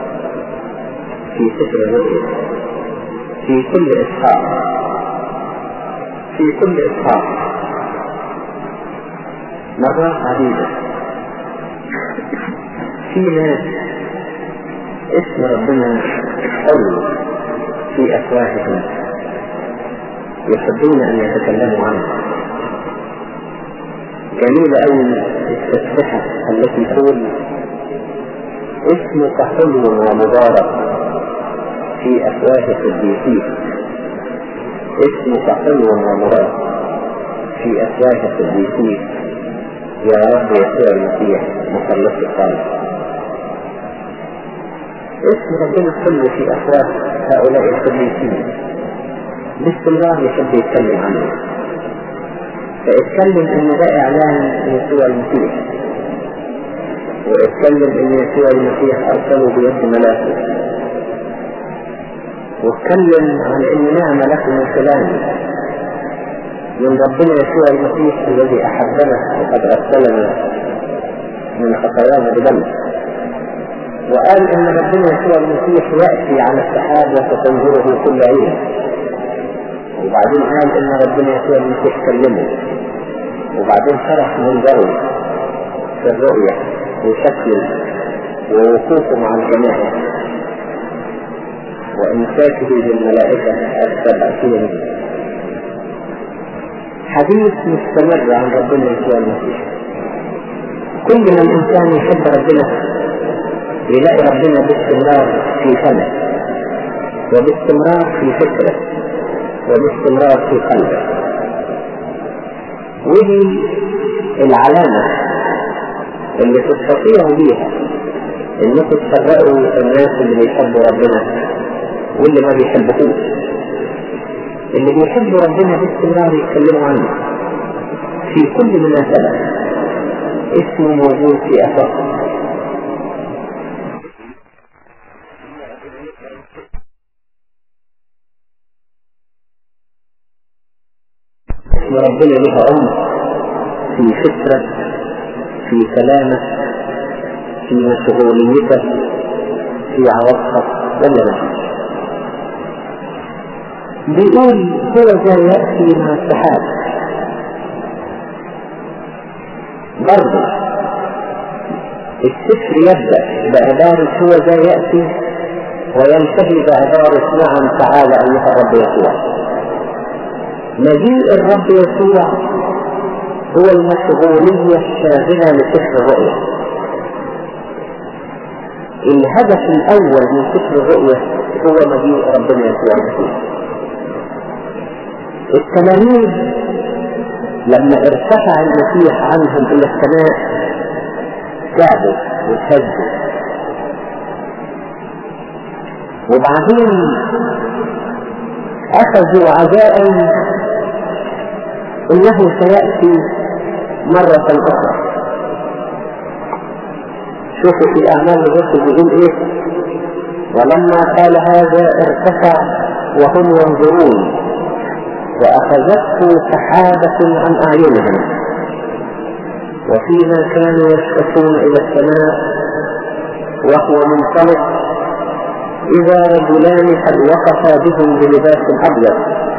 في سفر الرؤيا في كل إسحاق في كل إسحاق مرات عديدة في ناس اسم ربنا حلو في أفواههم يحبون أن يتكلموا عنه جميلة أوي التسبحة التي تقول اسمك حلو ومبارك في أفواه القديسين اسمك حلو ومبارك في أفواه القديسين يا رب يسوع المسيح مخلص الخالق اسم ربنا حلو في أفواه هؤلاء القديسين باستمرار يحب يتكلم عنه فاتكلم ان ده اعلان يسوع المسيح واتكلم ان يسوع المسيح ارسله بيد ملاكه واتكلم عن ان نعمة لكم من كلامه من ربنا يسوع المسيح الذي احبنا وقد ارسلنا من خطايانا بدمه وقال ان ربنا يسوع المسيح ياتي على السحاب وستنظره كل عين وبعدين قال ان ربنا يسوع المسيح كلمه وبعدين شرح منظره في الرؤية وشكله ووقوفه مع الجماعة وإمساكه بالملائكة السبعين حديث مستمر عن ربنا يسوع المسيح كل ما الإنسان يحب ربنا يلاقي ربنا باستمرار في فمه وباستمرار في فكره وباستمرار في قلبه ودي العلامة اللي تستطيعوا بيها انكم تفرقوا الناس اللي بيحبوا ربنا واللي ما بيحبوهوش اللي بيحبوا ربنا باستمرار يتكلموا عنه في كل مناسبة اسمه موجود في أفاقهم اسم ربنا له عمر في فكرة في كلامه في مشغوليته في عواطفه ولا لا بيقول هو ذا يأتي مع السحاب برضه السفر يبدأ بعبارة هو ذا يأتي وينتهي بعبارة نعم تعالى أيها الرب يسوع مجيء الرب يسوع هو المشغولية الشاغلة لسفر الرؤيا الهدف الأول من سفر الرؤيا هو مجيء ربنا يسوع المسيح التلاميذ لما ارتفع المسيح عنهم إلى السماء تعبوا وسجدوا وبعدين أخذوا عزاء إنه سيأتي مرة أخرى شوفوا في أعمال الرسل بيقول إيه ولما قال هذا ارتفع وهم ينظرون وأخذته سحابة عن أعينهم وفيما كانوا يشتكون إلى السماء وهو منطلق إذا رجلان قد وقفا بهم بلباس أبيض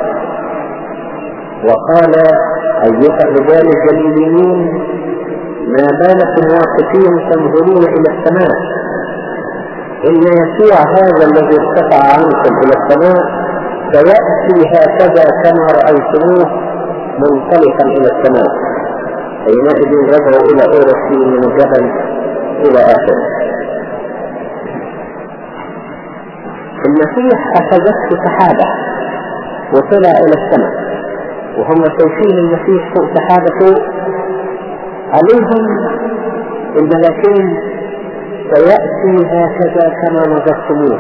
وقال أيها الرجال الجليليين ما بالكم واقفين تنظرون إلى السماء إن يسوع هذا الذي ارتفع عنكم إلى السماء سيأتي هكذا كما رأيتموه منطلقا إلى السماء حينئذ رجعوا إلى أورشليم من الجبل إلى آخره المسيح أخذته سحابة وطلع إلى السماء وهم شايفين المسيح فوق سحابة فوق عليهم الملاكين سيأتي هكذا كما نظرتموه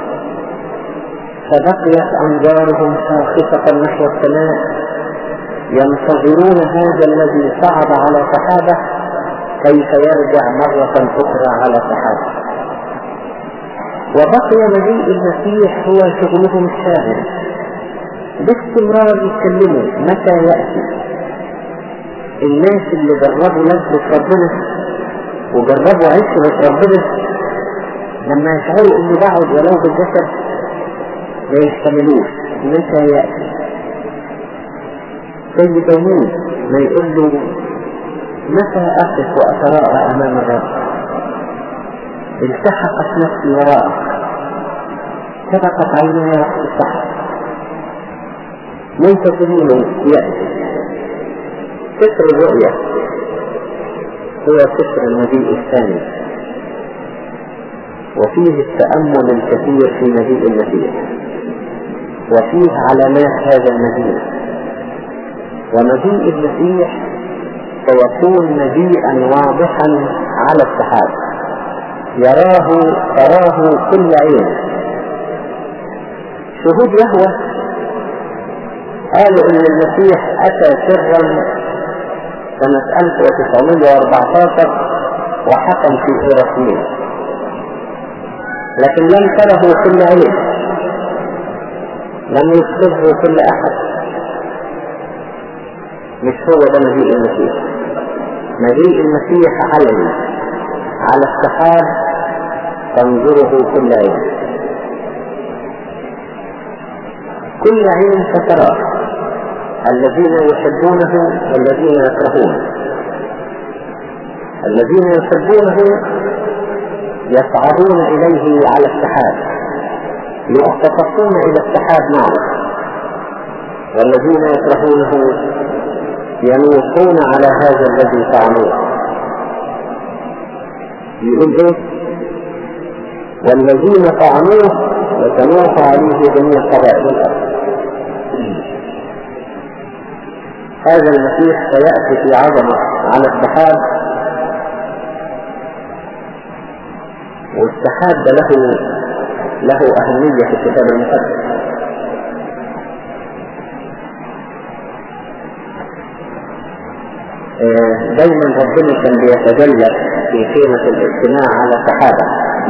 فبقيت أنظارهم شاخصة نحو السماء ينتظرون هذا الذي صعد على سحابة كيف يرجع مرة أخرى على سحابة وبقي مجيء المسيح هو شغلهم الشاغل باستمرار يتكلموا متى يأتي الناس اللي جربوا لذة ربنا وجربوا عشرة ربنا لما يشعروا انه بعد ولو بالجسد ما يحتملوش متى يأتي سيد داوود ما يقول له متى أقف وأتراءى أمام الرب التحقت نفسي وراءك سبقت عيناي وقت السحر منتظرين يأتي سفر الرؤيا هو سفر المجيء الثاني وفيه التأمل الكثير في مجيء المسيح وفيه علامات هذا المجيء ومجيء المسيح سيكون مجيئا واضحا على السحاب يراه تراه كل عين شهود يهوى قالوا ان المسيح اتى سرا سنة 1914 وحكم في اوراسلين لكن لم تره كل عين لم يكتبه كل احد مش هو ده مجيء المسيح مجيء المسيح علني على السحاب تنظره كل عين كل عين ستراه الذين يحبونه والذين يكرهونه الذين يحبونه يصعدون إليه على السحاب يختطفون إلى السحاب معه والذين يكرهونه ينوصون على هذا الذي فعلوه يقول ايه والذين طعنوه وتنوح عليه جميع قبائل الارض هذا المسيح سيأتي في عظمة على السحاب والسحاب ده له له أهمية في الكتاب المقدس دايما ربنا كان بيتجلى في خيمة الاجتماع على سحابة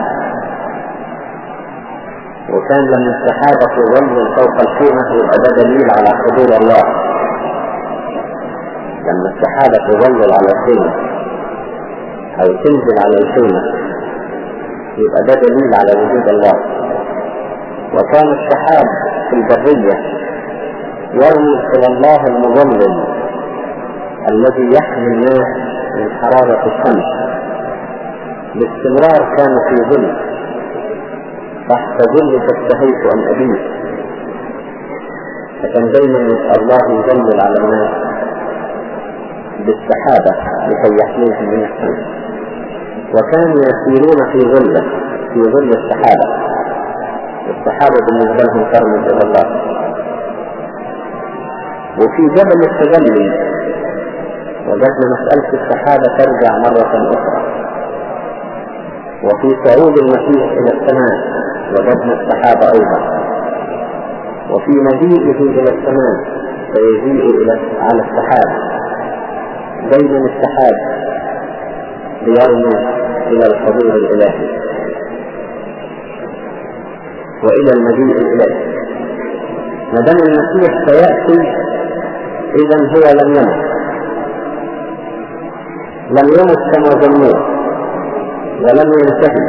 وكان لما السحابة تظلل فوق الخيمة يبقى ده دليل على حضور الله لما السحابة تظلل على الخيمة أو تنزل على الخيمة يبقى ده دليل على وجود الله وكان السحاب في البرية يرمز إلى الله المظلل الذي يحمي الناس من حرارة الشمس باستمرار كانوا في ظل تحت ظل تستهيت أن أبيه فكان دايما الله يظلل على الناس بالسحابة لكي يحميهم من الشمس وكانوا يسيرون في ظله في ظل السحابة السحابة بالنسبة لهم ترمز إلى الله وفي جبل التجلي وجدنا مسألة السحابة ترجع مرة أخرى وفي صعود المسيح إلى السماء وجدنا السحابة أيضا وفي مجيئه إلى السماء سيجيء إلى على السحاب دايما السحاب ليرمز إلى الحضور الإلهي وإلى المجيء الإلهي ما دام المسيح سيأتي إذا هو لم يمت لم يمت كما ظنوه ولم ينتهي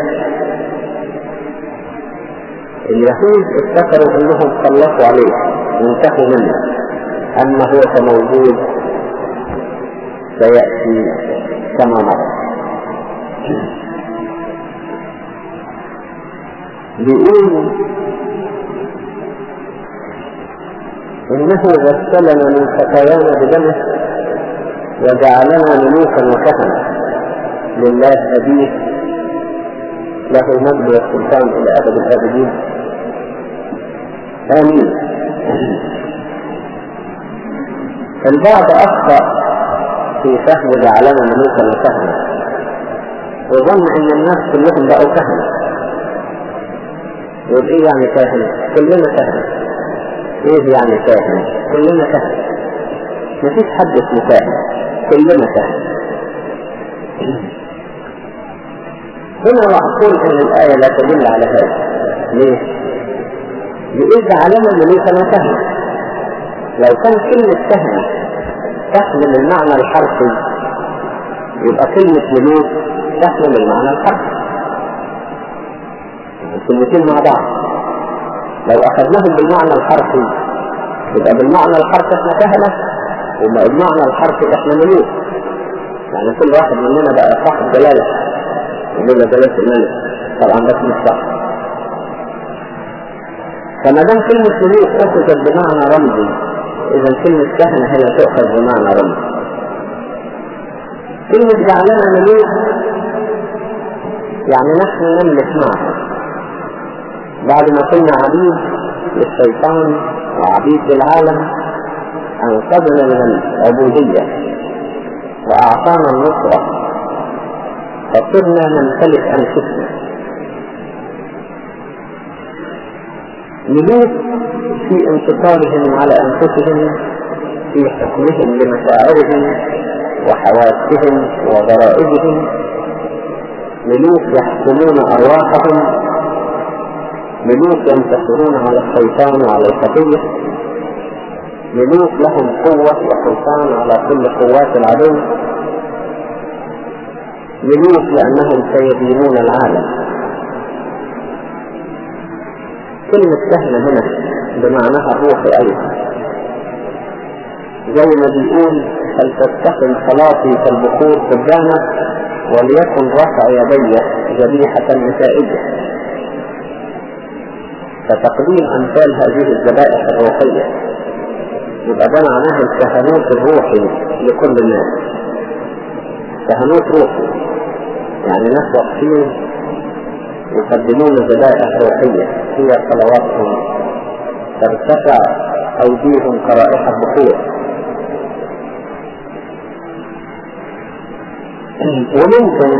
اليهود افتكروا انهم خلصوا عليه وانتهوا منه اما هو كموجود سيأتي كما مر بيقول انه غسلنا من خطايانا بدمه وجعلنا ملوكا وكهنة لله أبيه له المجد والسلطان إلى أبد الآبدين آمين البعض أخطأ في فهم جعلنا ملوكا وكهنة وظن أن الناس كلهم بقوا كهنة يقول إيه يعني كاهن؟ كلنا كهنة إيه يعني كاهن؟ كلنا كهنة مفيش حد اسمه كاهن كلنا كهنة هنا معقول أن الآية لا تدل على هذا ليه؟ يقول جعلنا ملوكا وكهنة لو كان كلمة كهنة تحمل المعنى الحرفي يبقى كلمة ملوك تحمل المعنى الحرفي الكلمتين مع بعض لو أخذناهم بالمعنى الحرفي يبقى بالمعنى الحرفي احنا كهنة ويبقى بالمعنى الحرفي احنا ملوك يعني كل واحد مننا بقى صاحب جلالة يقول جلالة الملك طبعا ده مش صح فما دام كلمة ملوك أخذت بمعنى رمزي إذا كلمة كهنة هي تؤخذ بمعنى رمزي كلمة جعلنا ملوك يعني نحن نملك معه بعد ما كنا عبيد للشيطان وعبيد للعالم أنقذنا من العبودية وأعطانا النصرة فصرنا نمتلك أنفسنا ملوك في انتصارهم على أنفسهم في حكمهم لمشاعرهم وحواسهم وضرائبهم ملوك يحكمون أرواحهم ملوك ينتصرون على الشيطان وعلى الخطية ملوك لهم قوة وسلطان على كل قوات العدو ملوك لأنهم سيدينون العالم كلمة كهنة هنا بمعناها الروحي أيضا زي ما بيقول فلتستقم صلاتي كالبخور قدامك وليكن رفع يدي ذبيحة نتائجه فتقديم أمثال هذه الذبائح الروحية يبقى ده معناه الكهنوت الروحي لكل الناس كهنوت روحي يعني ناس واقفين يقدمون ذبائح روحية هي صلواتهم ترتفع أيديهم كرائحة بخور وممكن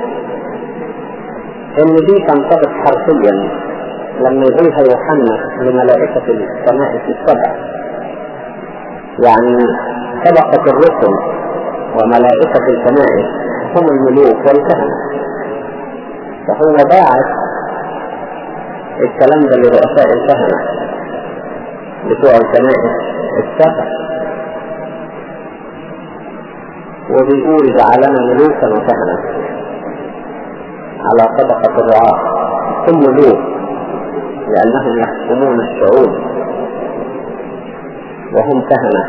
ان دي تنطبق حرفيا لما يقولها يوحنا لملائكة السماء في السبع يعني طبقة الرسل وملائكة السماء هم الملوك والكهنة فهو باعث الكلام ده لرؤساء الكهنة بتوع الكنائس السبع وبيقول جعلنا ملوكا وكهنة على طبقة الرعاة هم ملوك لأنهم يحكمون الشعوب وهم كهنة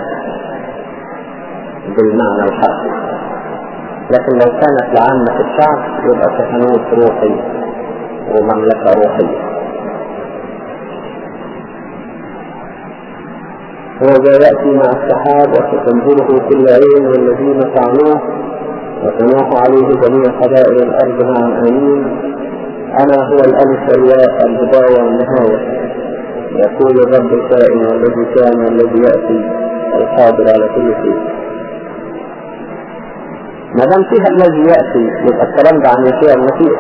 بالمعنى الحرفي لكن لو كانت لعامة الشعب يبقى كهنوت روحي ومملكة روحية وهذا يأتي مع السحاب وستنزله كل عين والذين طعنوه وتنوح عليه جميع قبائل الأرض معا آمين أنا هو الألف والياء البداية والنهاية يقول الرب الكائن والذي كان والذي يأتي القادر على كل شيء ما دام فيها الذي يأتي يبقى الكلام ده عن يسوع المسيح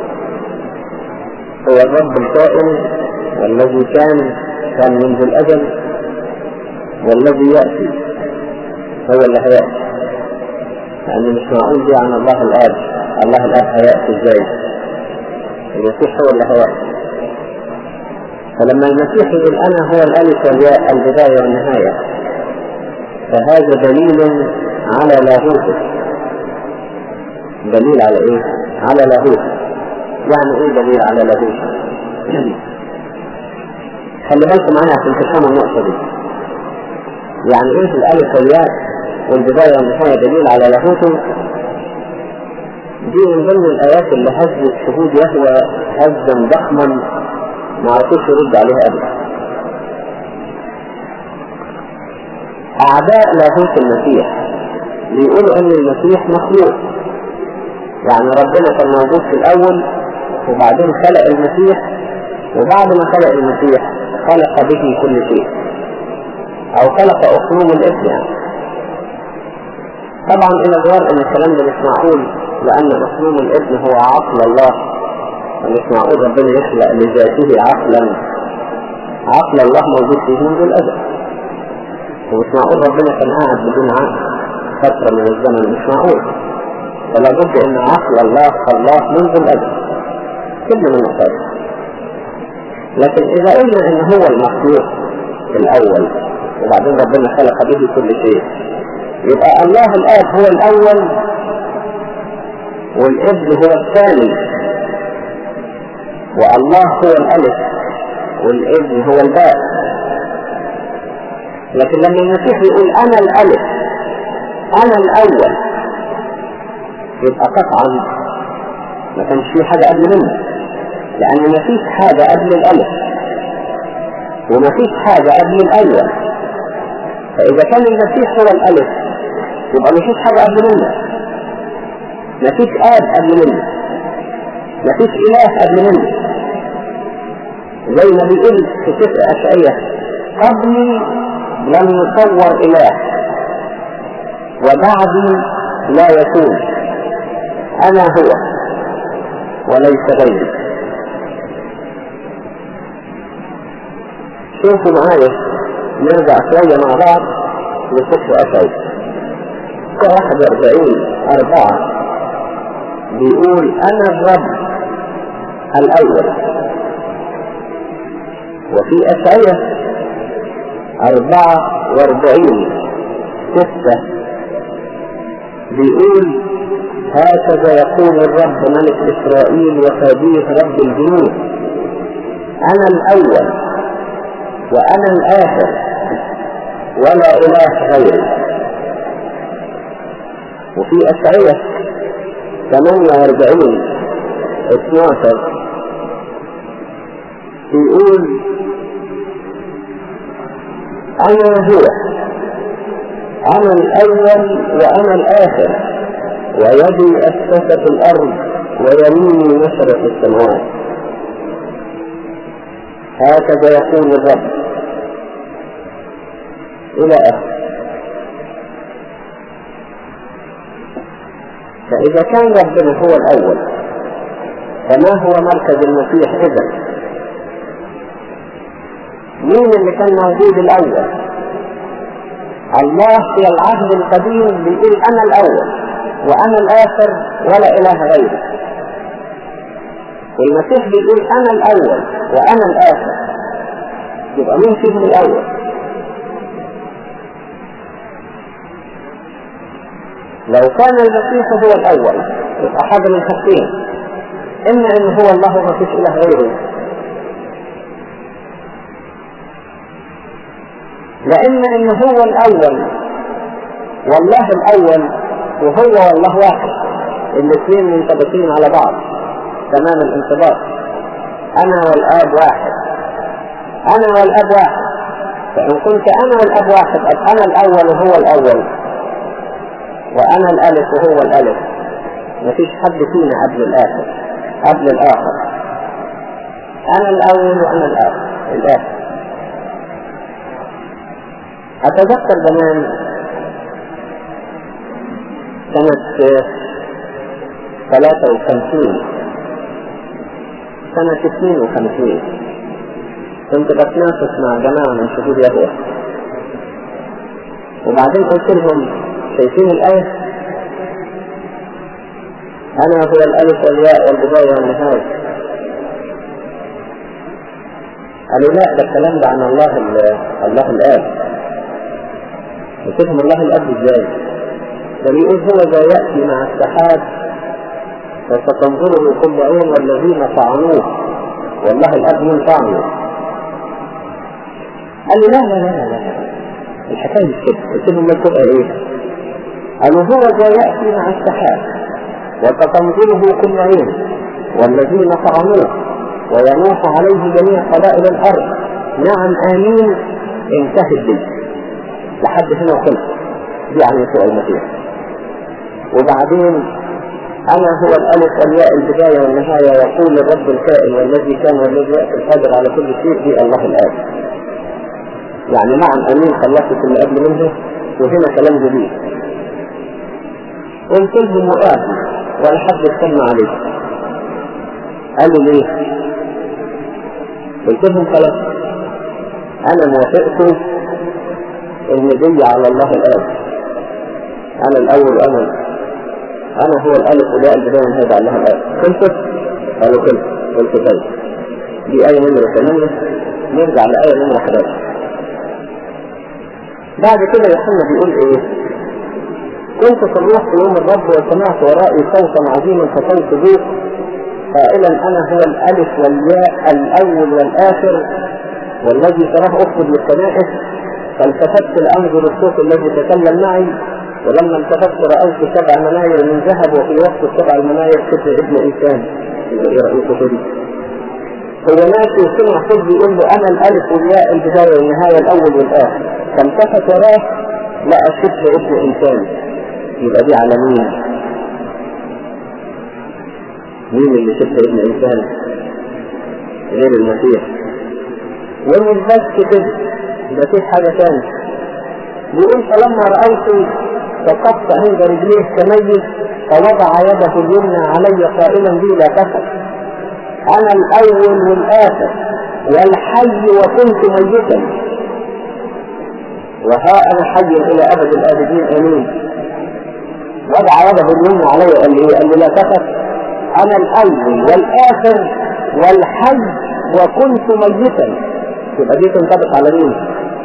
هو الرب الكائن والذي كان كان منذ الأجل والذي يأتي هو اللي هيأتي يعني مش معقول دي عن الله الآب الله الآب هيأتي ازاي المسيح هو اللي هيأتي فلما المسيح يقول أنا هو الألف والياء البداية والنهاية فهذا دليل على لاهوته دليل على ايه؟ على لاهوته يعني ايه دليل على لاهوته؟ خلي بالكم معايا عشان تفهموا النقطة دي يعني ايه الالف والياء والبداية والنهاية دليل على لاهوته دي من ضمن الآيات اللي هزت شهود يهوى هزا ضخما ما عرفوش يرد عليها أبدا أعداء لاهوت المسيح بيقولوا أن المسيح مخلوق يعني ربنا كان موجود في الأول وبعدين خلق المسيح وبعد ما خلق المسيح خلق به كل شيء او خلق اصول الابن يعني. طبعا الى الجواب ان الكلام ده مش معقول لان اصول الابن هو عقل الله مش معقول ربنا يخلق لذاته عقلا عقل الله موجود فيه منذ الازل ومش معقول ربنا كان قاعد بدون عقل فترة من الزمن مش معقول فلا بد ان عقل الله الله منذ الازل كل من الخير لكن اذا قلنا ان هو المخلوق الاول وبعدين ربنا خلق به كل شيء يبقى الله الاب هو الاول والابن هو الثاني والله هو الالف والابن هو الباء لكن لما المسيح يقول انا الالف انا الاول يبقى قطعا ما كانش في حاجة قبل منه لان ما فيش حاجة قبل الالف وما فيش حاجة قبل الاول فاذا كان المسيح هو الالف يبقى ما فيش حاجة قبل منه ما فيش اب قبل منه ما فيش اله قبل منه زي ما بيقول في سفر اشعية قبلي لم يصور اله وبعدي لا يكون انا هو وليس غيري شوفوا معايا نرجع شوية مع بعض لسفر اشعية واحد واربعين اربعة بيقول انا الرب الاول وفي اشعية اربعة واربعين ستة بيقول هكذا يقول الرب ملك اسرائيل وخبير رب الجنود انا الاول وانا الاخر ولا اله غيري وفي اشعية 48 12 يقول انا هو انا الاول وانا الاخر ويدي اسست الارض ويميني نشرت السماوات هكذا يقول الرب الى اخر فاذا كان ربنا هو الاول فما هو مركز المسيح اذا مين اللي كان موجود الاول الله في العهد القديم بيقول انا الاول وانا الاخر ولا اله غيري والمسيح بيقول انا الاول وانا الاخر يبقى مين فيهم الاول لو كان المسيح هو الاول يبقى حاجه من حاجتين اما ان هو الله وما فيش اله غيره لان ان هو الاول والله الاول وهو والله واحد الاثنين منطبقين على بعض تمام الانطباق انا والاب واحد انا والاب واحد فان كنت انا والاب واحد ابقى انا الاول وهو الاول وانا الالف وهو الالف مفيش حد فينا قبل الاخر قبل الاخر انا الاول وانا الاخر الاخر اتذكر زمان سنة ثلاثة وخمسين سنة اثنين وخمسين كنت بتناقش مع جماعة من شهود يهوه وبعدين قلت لهم شايفين الآية أنا هو الألف والياء والبداية والنهاية قالوا لا ده الكلام ده عن الله الله الآب قلت لهم الله الأب ازاي؟ ده بيقول هو ذا يأتي مع السحاب وستنظره كل عين والذين طعنوه والله الأب من طعنه قال لي لا لا لا لا لا الحكاية مش كده قلت لهم ما تبقى ايه؟ قالوا هو ذا يأتي مع السحاب وستنظره كل عين والذين طعنوه وينوح عليه جميع قبائل الأرض نعم آمين انتهت بي لحد هنا وخلص دي عن يسوع المسيح وبعدين أنا هو الألف والياء البداية والنهاية يقول الرب الكائن والذي كان والذي يأتي القادر على كل شيء في الله الآب يعني نعم أمين خلصت اللي قبل منه وهنا كلام جديد قلت لهم وقعت ولا حد استنى عليه قالوا ليه قلت لهم خلاص انا موافقكم ان دي على الله الاب انا الاول وانا انا هو الالف وده البدايه هذا على الله الاب خلصت قالوا خلص قلت طيب دي ايه نمره 8 نرجع لايه نمره 11 بعد كده يوحنا بيقول ايه كنت في الروح في يوم الرب وسمعت ورائي صوتا عظيما فصوت ذوق قائلا انا هو الالف والياء الاول والاخر والذي تراه اكتب للكنائس فالتفت لانظر الصوت الذي تكلم معي ولما التفت رايت سبع مناير من ذهب وفي وسط السبع المناير كتب ابن انسان يبقى ايه رايكم في دي؟ هو ماشي وسمع صوت بيقول له انا الالف والياء البدايه والنهايه الاول والاخر فالتفت وراه لقى شبه ابن انسان يبقى دي على مين؟ مين اللي شبه ابن انسان؟ غير المسيح ومش بس كده ده في حاجه ثانيه بيقول فلما رايت سقطت عند رجليه كميت فوضع يده اليمنى علي قائلا لي لا تخف انا الاول والاخر والحي وكنت ميتا وها انا حي الى ابد الابدين امين وضع يده اليمنى علي قال لي قال لي لا تخف انا الاول والاخر والحي وكنت ميتا يبقى دي تنطبق على مين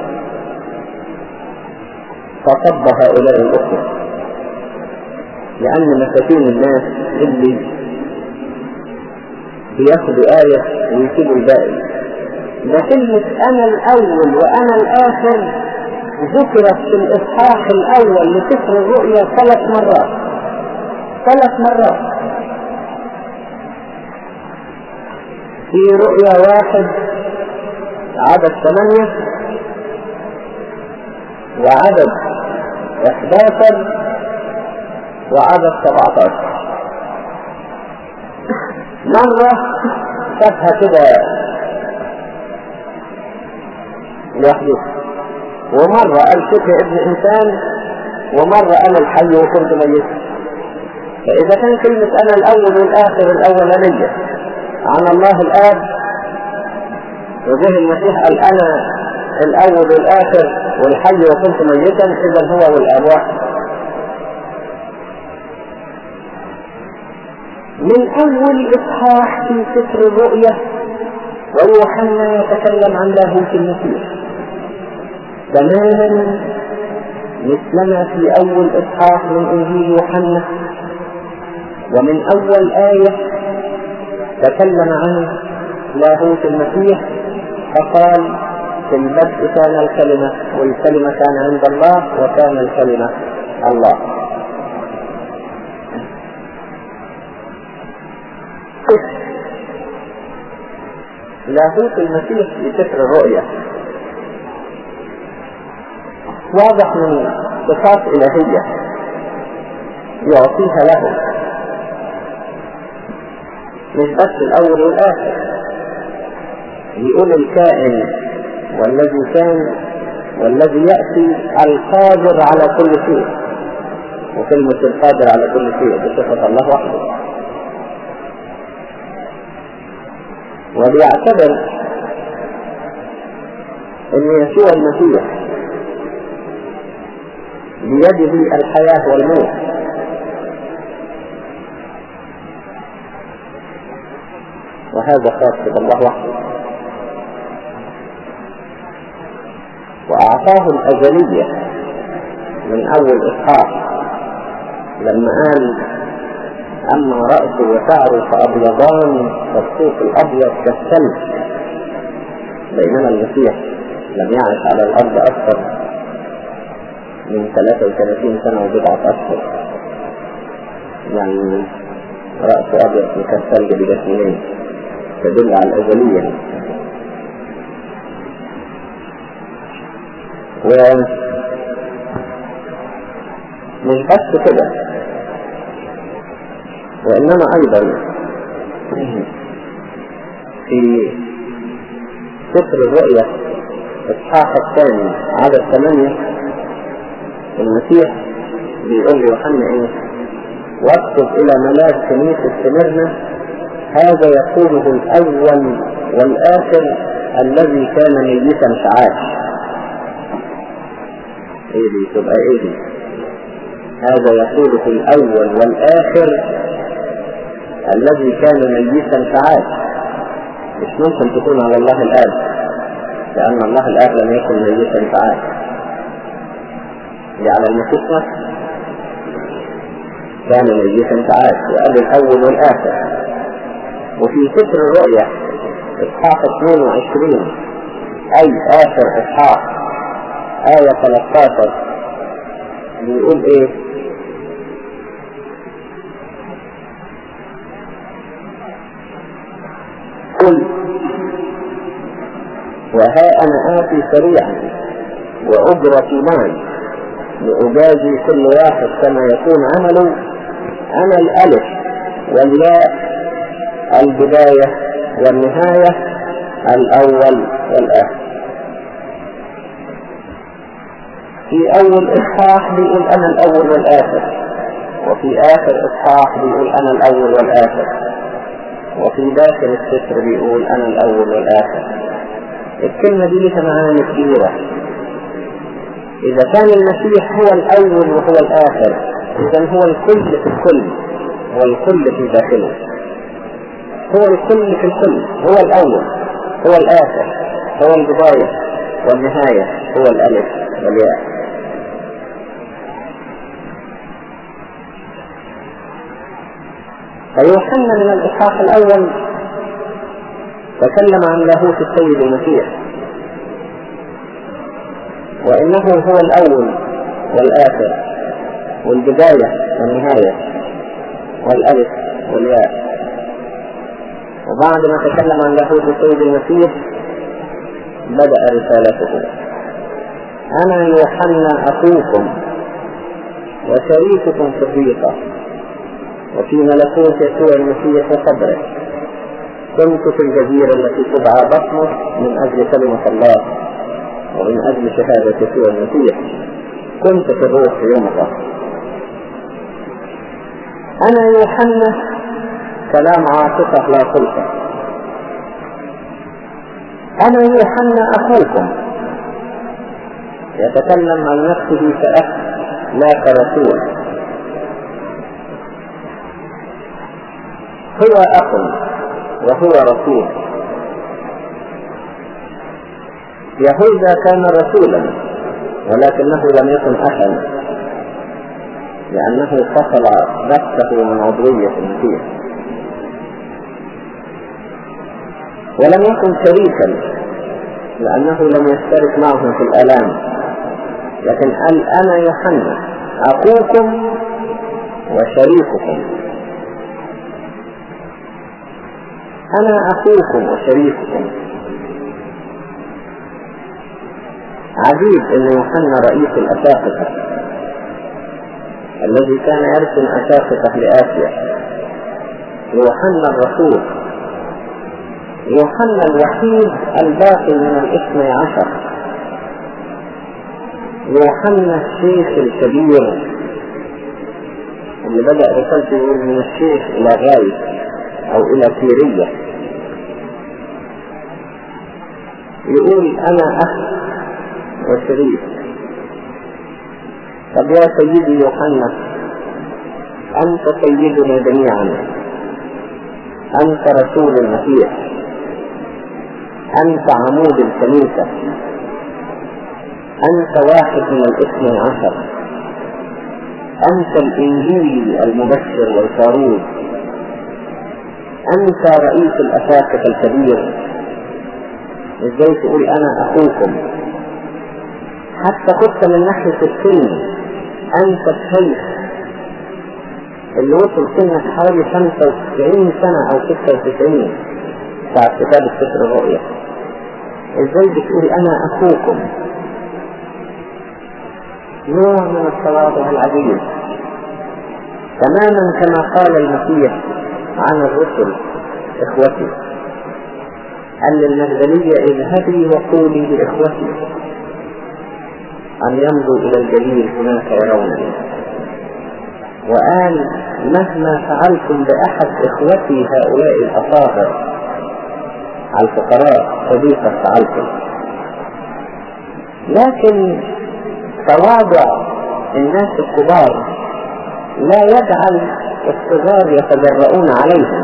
فصب هؤلاء الاخوه لان مساكين الناس اللي بياخدوا آية ويسيبوا الباقي ده كلمة أنا الأول وأنا الآخر ذكرت في الإصحاح الأول لسفر الرؤيا ثلاث مرات ثلاث مرات في رؤيا واحد عدد ثمانية وعدد 11 وعدد 17 مرة شافها كده لوحده ومرة قال شبه ابن إنسان ومرة أنا الحي وكنت ميت فإذا كان كلمة أنا الأول والآخر الأولانية عن الله الآب وجه المسيح قال أنا الأول والآخر والحي وكنت ميتا إذا هو والآب واحد من أول إصحاح في سفر الرؤيا ويوحنا يتكلم عن لاهوت المسيح تماما مثلما في أول إصحاح من إنجيل يوحنا ومن أول آية تكلم عن لاهوت المسيح فقال في البدء كان الكلمة والكلمة كان عند الله وكان الكلمة الله لاهوت المسيح في سفر الرؤيا واضح من صفات إلهية يعطيها له مش بس الأول والآخر يقول الكائن والذي كان والذي يأتي القادر على كل شيء وكلمة القادر على كل شيء بصفة الله وحده وبيعتبر ان يسوع المسيح بيده الحياة والموت وهذا خاص بالله وحده وأعطاه الأزلية من أول إصحاح لما قال أما رأسه وشعره فأبيضان والصوف الأبيض كالثلج بينما المسيح لم يعش على الأرض أكثر من 33 سنة وبضعة أشهر يعني رأسه أبيض كالثلج بجسمين تدل على الأزلية ومش بس كده وإنما أيضا في سفر الرؤيا إصحاح الثاني عدد ثمانية المسيح بيقول ليوحنا إيه واكتب إلى ملاك كنيسة سمرنا هذا يقوله الأول والآخر الذي كان ميتا فعاش ايه دي تبقى ايه دي هذا يقوله الأول والآخر الذي كان ميتا فعاش مش ممكن تكون على الله الآب لأن الله الآب لم يكن ميتا فعاش دي على المسيح نفسه كان ميتا فعاش وقال الأول والآخر وفي سفر الرؤيا إصحاح 22 أي آخر إصحاح آية 13 بيقول إيه قل وها أنا آتي سريعا وأجرتي معي لأجازي كل واحد كما يكون عمله أنا الألف والياء البداية والنهاية الأول والآخر في أول إصحاح بيقول أنا الأول والآخر وفي آخر إصحاح بيقول أنا الأول والآخر وفي داخل السفر بيقول أنا الأول والآخر الكلمة دي لها معاني كثيرة إذا كان المسيح هو الأول وهو الآخر إذا هو الكل في الكل والكل في داخله هو الكل في الكل هو الأول هو الآخر هو البداية والنهاية هو الألف والياء فيوحنا من الإصحاح الأول تكلم عن لاهوت السيد المسيح وإنه هو الأول والآخر والبداية والنهاية والألف والياء وبعد ما تكلم عن لاهوت السيد المسيح بدأ رسالته أنا يوحنا أخوكم وشريككم في الضيقة وفي ملكوت يسوع المسيح وصبره كنت في الجزيرة التي تدعى بطمس من أجل كلمة الله ومن أجل شهادة يسوع المسيح كنت في الروح يومها أنا يوحنا كلام عاطفة لا خلقة أنا يوحنا أخوكم يتكلم عن نفسه كأخ لا كرسول هو أخ وهو رسول يهوذا كان رسولا ولكنه لم يكن أخا لأنه فصل نفسه من عضوية المسيح ولم يكن شريكا لأنه لم يشترك معهم في الآلام لكن قال أنا يوحنا أخوكم وشريككم أنا أخوكم وشريككم عجيب أن يوحنا رئيس الأساقفة الذي كان يرسم أساقفة لآسيا يوحنا الرسول يوحنا الوحيد الباقي من الاثني عشر يوحنا الشيخ الكبير اللي بدأ رسالته يقول من الشيخ إلى غاية أو إلى سيرية يقول أنا أخ وشريك طب يا سيدي يوحنا أنت سيدنا جميعا أنت رسول المسيح أنت عمود الكنيسة أنت واحد من الاثني عشر أنت الإنجيل المبشر والفاروق أنت رئيس الأساقفة الكبير إزاي تقول أنا أخوكم حتى كنت من ناحية السن أنت الشيخ اللي وصل سنك حوالي 95 سنة أو 96 ساعة كتاب السفر الرؤيا ازاي بتقول انا اخوكم نوع من التواضع العجيب تماما كما قال المسيح عن الرسل اخوتي قال للمجدلية اذهبي وقولي لاخوتي ان يمضوا الى الجليل هناك يرونني وقال مهما فعلتم باحد اخوتي هؤلاء الاطاهر على الفقراء صديقة فعلتم لكن تواضع الناس الكبار لا يجعل الصغار يتجرؤون عليهم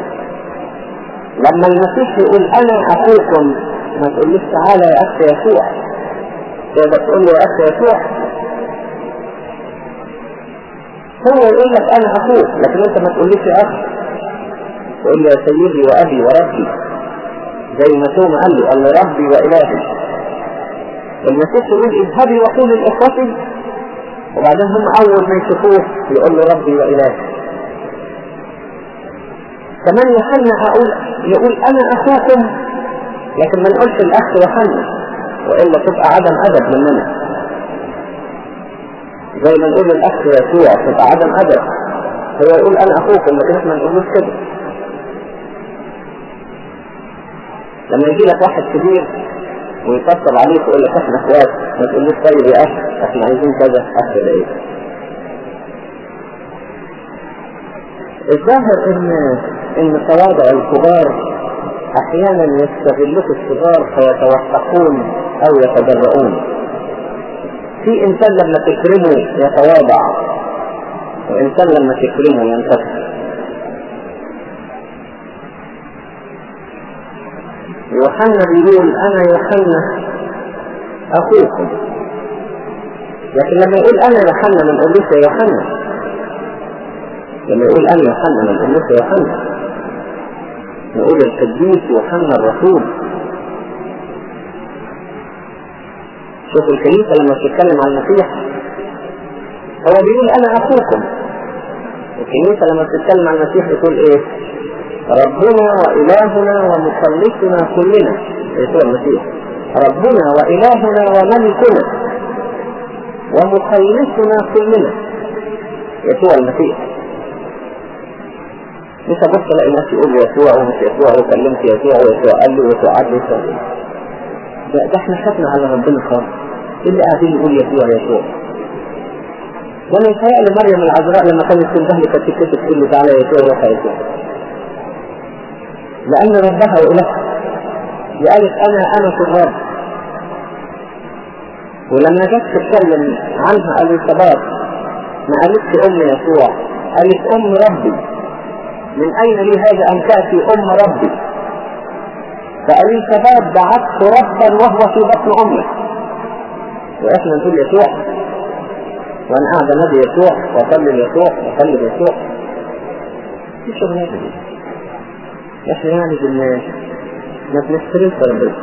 لما المسيح يقول انا اخوكم ما تقوليش تعالى يا اخي يسوع تقدر تقول له يا اخي يسوع هو يقول لك انا اخوك لكن انت ما تقوليش يا اخي تقول له يا سيدي وابي وربي زي ما توما قال له قال له ربي والهي المسيح يقول اذهبي وقولي لاخوتي وبعدين هم اول ما يشوفوه يقول له ربي والهي كمان يوحنا اقول يقول انا اخوكم لكن ما نقولش الاخ يوحنا والا تبقى عدم ادب مننا زي ما نقول الاخ يسوع تبقى عدم ادب هو يقول انا اخوكم لكن احنا ما نقولوش كده لما يجي لك واحد كبير ويطبطب عليك ويقول لك احنا اخوات ما تقولوش طيب يا اخ احنا عايزين كذا اخ ده ايه الظاهر ان ان تواضع الكبار احيانا يستغلك الصغار فيتوثقون او يتجرؤون في انسان لما تكرمه يتواضع وانسان لما تكرمه ينتفع يوحنا بيقول انا يوحنا اخوكم لكن لما يقول انا يوحنا ما نقولوش يا يوحنا لما يقول انا يوحنا ما نقولوش يا يوحنا نقول القديس يوحنا الرسول شوف الكنيسة لما بتتكلم عن المسيح هو بيقول انا اخوكم الكنيسة لما بتتكلم عن المسيح بتقول ايه ربنا وإلهنا ومخلصنا كلنا يسوع المسيح ربنا وإلهنا وملكنا ومخلصنا كلنا يسوع المسيح مش ابص الاقي ناس يقول يسوع ومش يسوع وكلمت يسوع ويسوع قال لي ويسوع قال لي ويسوع ده, ده احنا خدنا على ربنا خالص ايه اللي قاعدين يقول يسوع يسوع وانا يتهيألي مريم العذراء لما كانت تنده لي كانت تكتب تقول لي تعالى يسوع روح يسوع لأن ربها وإلهها قالت أنا أنا في الرب ولما جت تتكلم عنها اليصابات ما قالتش أم يسوع قالت أم ربي من أين لي هذا أن تأتي أم ربي فاليصابات دعته ربا وهو في بطن أمه وإحنا نقول يسوع وأنا قاعد نبي يسوع وأصلي يسوع وأصلي يسوع دي شغلانة دي احنا يعني بن ما بنحترمش ربنا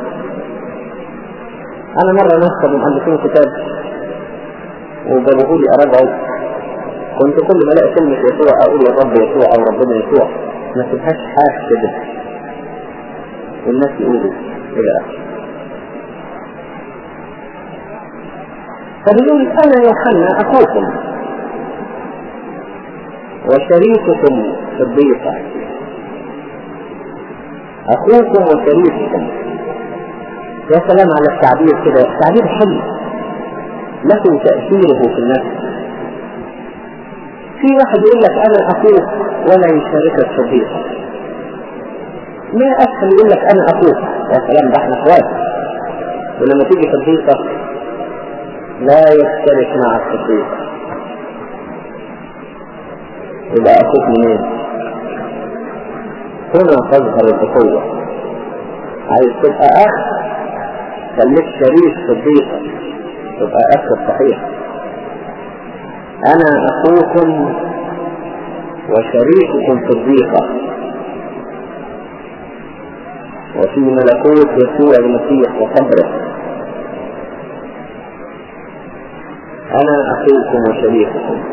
انا مرة ناس كانوا مؤلفين كتاب وجابوه لي اراجعه كنت كل ما الاقي كلمة يسوع اقول يا رب يسوع او ربنا يسوع ما تبقاش حاجة كده والناس يقولوا الى اخره فبيقول انا يوحنا اخوكم وشريككم في الضيقة أخوكم وشريككم يا سلام على التعبير كده تعبير حلو له تأثيره في النفس في واحد يقول لك أنا أخوك ولا يشاركك صديقك ما أسهل يقول لك أنا أخوك يا سلام ده احنا اخوات ولما تيجي صديقك لا يشترك مع الصديق يبقى أخوك منين؟ هنا تظهر الأخوة عايز تبقى أخ خليك شريك صديقة تبقى أخ صحيح أنا أخوكم وشريككم في الضيقة وفي ملكوت يسوع المسيح وصبره أنا أخوكم وشريككم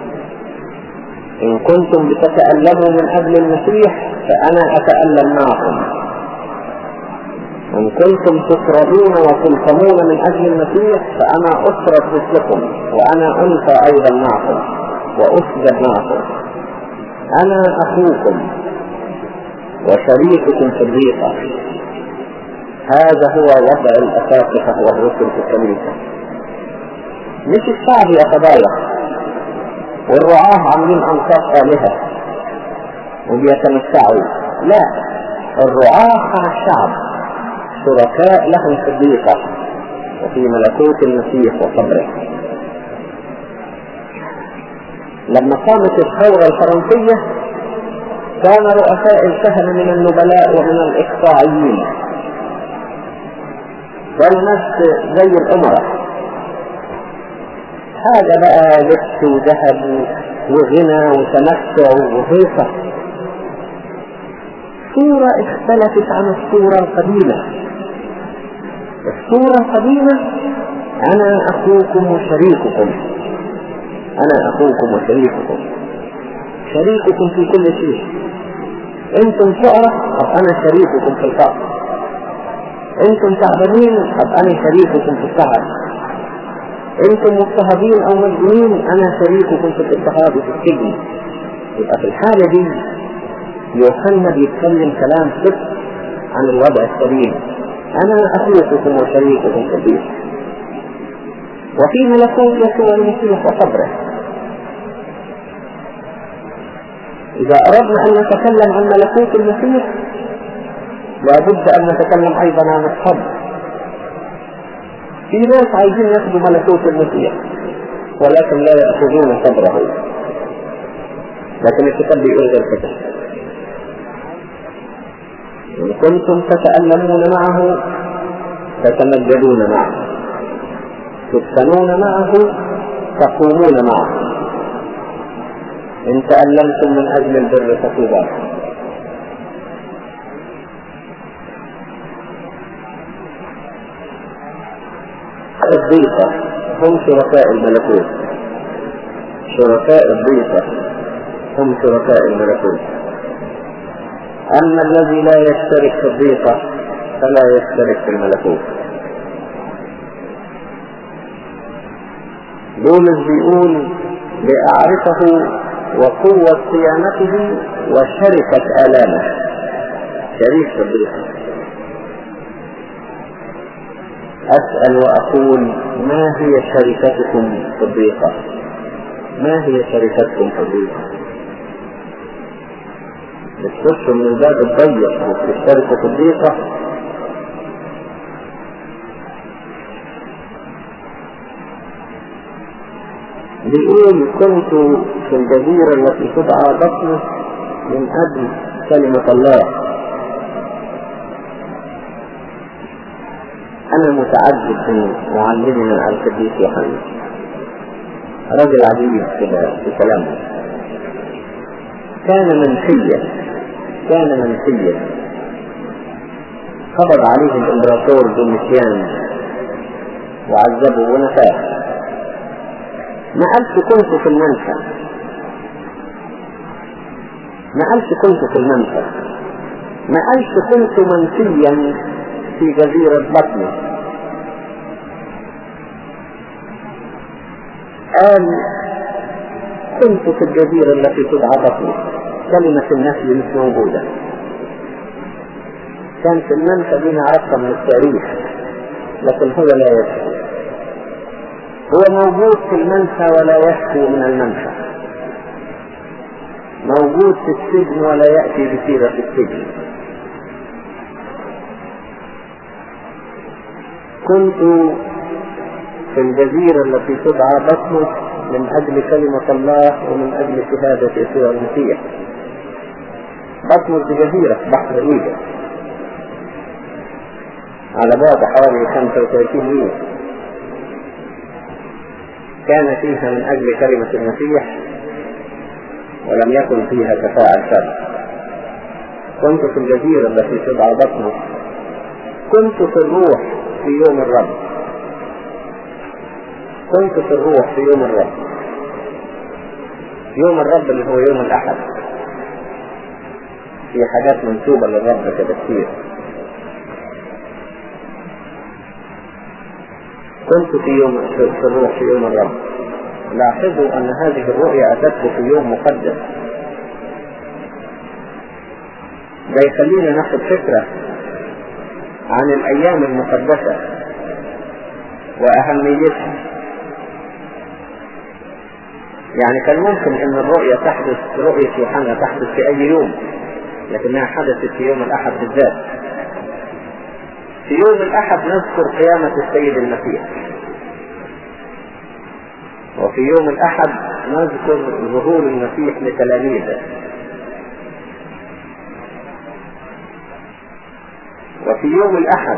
إن كنتم بتتألموا من أجل المسيح فأنا أتألم معكم إن كنتم تطردون وتلقمون من أجل المسيح فأنا أطرد مثلكم وأنا أنفى أيضا معكم وأسجد معكم أنا أخوكم وشريككم في الضيقة هذا هو وضع الأساقفة والرسل في الكنيسة مش الشعب يتضايق والرعاة عاملين أنصاف آلهة وبيتمتعوا لا الرعاة مع الشعب شركاء لهم في الضيقة وفي ملكوت المسيح وصبره لما قامت الثورة الفرنسية كان رؤساء الكهنة من النبلاء ومن الإقطاعيين كانوا ناس زي الأمراء حاجة بقى لبس وذهب وغنى وتمتع وهيصة صورة اختلفت عن الصورة القديمة الصورة القديمة أنا أخوكم وشريككم أنا أخوكم وشريككم شريككم في كل شيء أنتم فقراء طب أنا شريككم في الفقر أنتم تعبانين طب أنا شريككم في التعب أنتم مضطهدين أو مجنين أنا شريككم في الاضطهاد وفي السجن يبقى في الحالة دي يوحنا بيتكلم كلام صدق عن الوضع السليم أنا أخوكم وشريككم في البيت وفي ملكوت يسوع المسيح وصبره إذا أردنا أن نتكلم عن ملكوت المسيح لابد أن نتكلم أيضا عن الصبر في ناس عايزين ياخذوا ملكوت المسيح ولكن لا يأخذون صبره لكن الكتاب بيقول غير كده إن كنتم تتألمون معه تتمجدون معه تفتنون معه تقومون معه إن تألمتم من أجل البر فطوبى الضيقة هم شركاء الملكوت شركاء الضيقة هم شركاء الملكوت أما الذي لا يشترك في الضيقة فلا يشترك في الملكوت بولس بيقول لأعرفه وقوة صيانته وشركة آلامه شريك في الضيقة أسأل وأقول ما هي شركتكم في الضيقة ما هي شركتكم في الضيقة بتخشوا من الباب الضيق وبتشتركوا في الضيقة بيقول كنت في الجزيرة التي تدعى بطنس من أجل كلمة الله أنا متعجب من معلمنا القديس يوحنا رجل عجيب كده في كلامه كان منسيا كان منسيا قبض عليه الامبراطور دوميتيان وعذبه ونفاه ما قالش كنت في المنفى ما قالش كنت في المنفى ما قالش كنت منسيا في جزيرة بطنس قال كنت في الجزيرة التي تدعى بطنس كلمة النفي مش موجودة كان في المنفى دي نعرفها من التاريخ لكن هو لا يكفي هو موجود في المنفى ولا يخفي من المنفى موجود في السجن ولا يأتي بسيرة السجن كنت في الجزيرة التي تدعى بطنس من أجل كلمة الله ومن أجل شهادة يسوع المسيح بطنس جزيرة في بحر إيجا على بعد حوالي 35 ميل كان فيها من أجل كلمة المسيح ولم يكن فيها كفاءة شر كنت في الجزيرة التي تدعى بطنس كنت في الروح في يوم الرب كنت في الروح في يوم الرب يوم الرب اللي هو يوم الأحد في حاجات منسوبة للرب كده كتير كنت في يوم في الروح في يوم الرب لاحظوا أن هذه الرؤيا أتته في يوم مقدس ده يخلينا ناخد فكرة عن الأيام المقدسة وأهميتها يعني كان ممكن أن الرؤيا تحدث رؤية يوحنا تحدث في أي يوم لكنها حدثت في يوم الأحد بالذات في يوم الأحد نذكر قيامة السيد المسيح وفي يوم الأحد نذكر ظهور المسيح لتلاميذه وفي يوم الأحد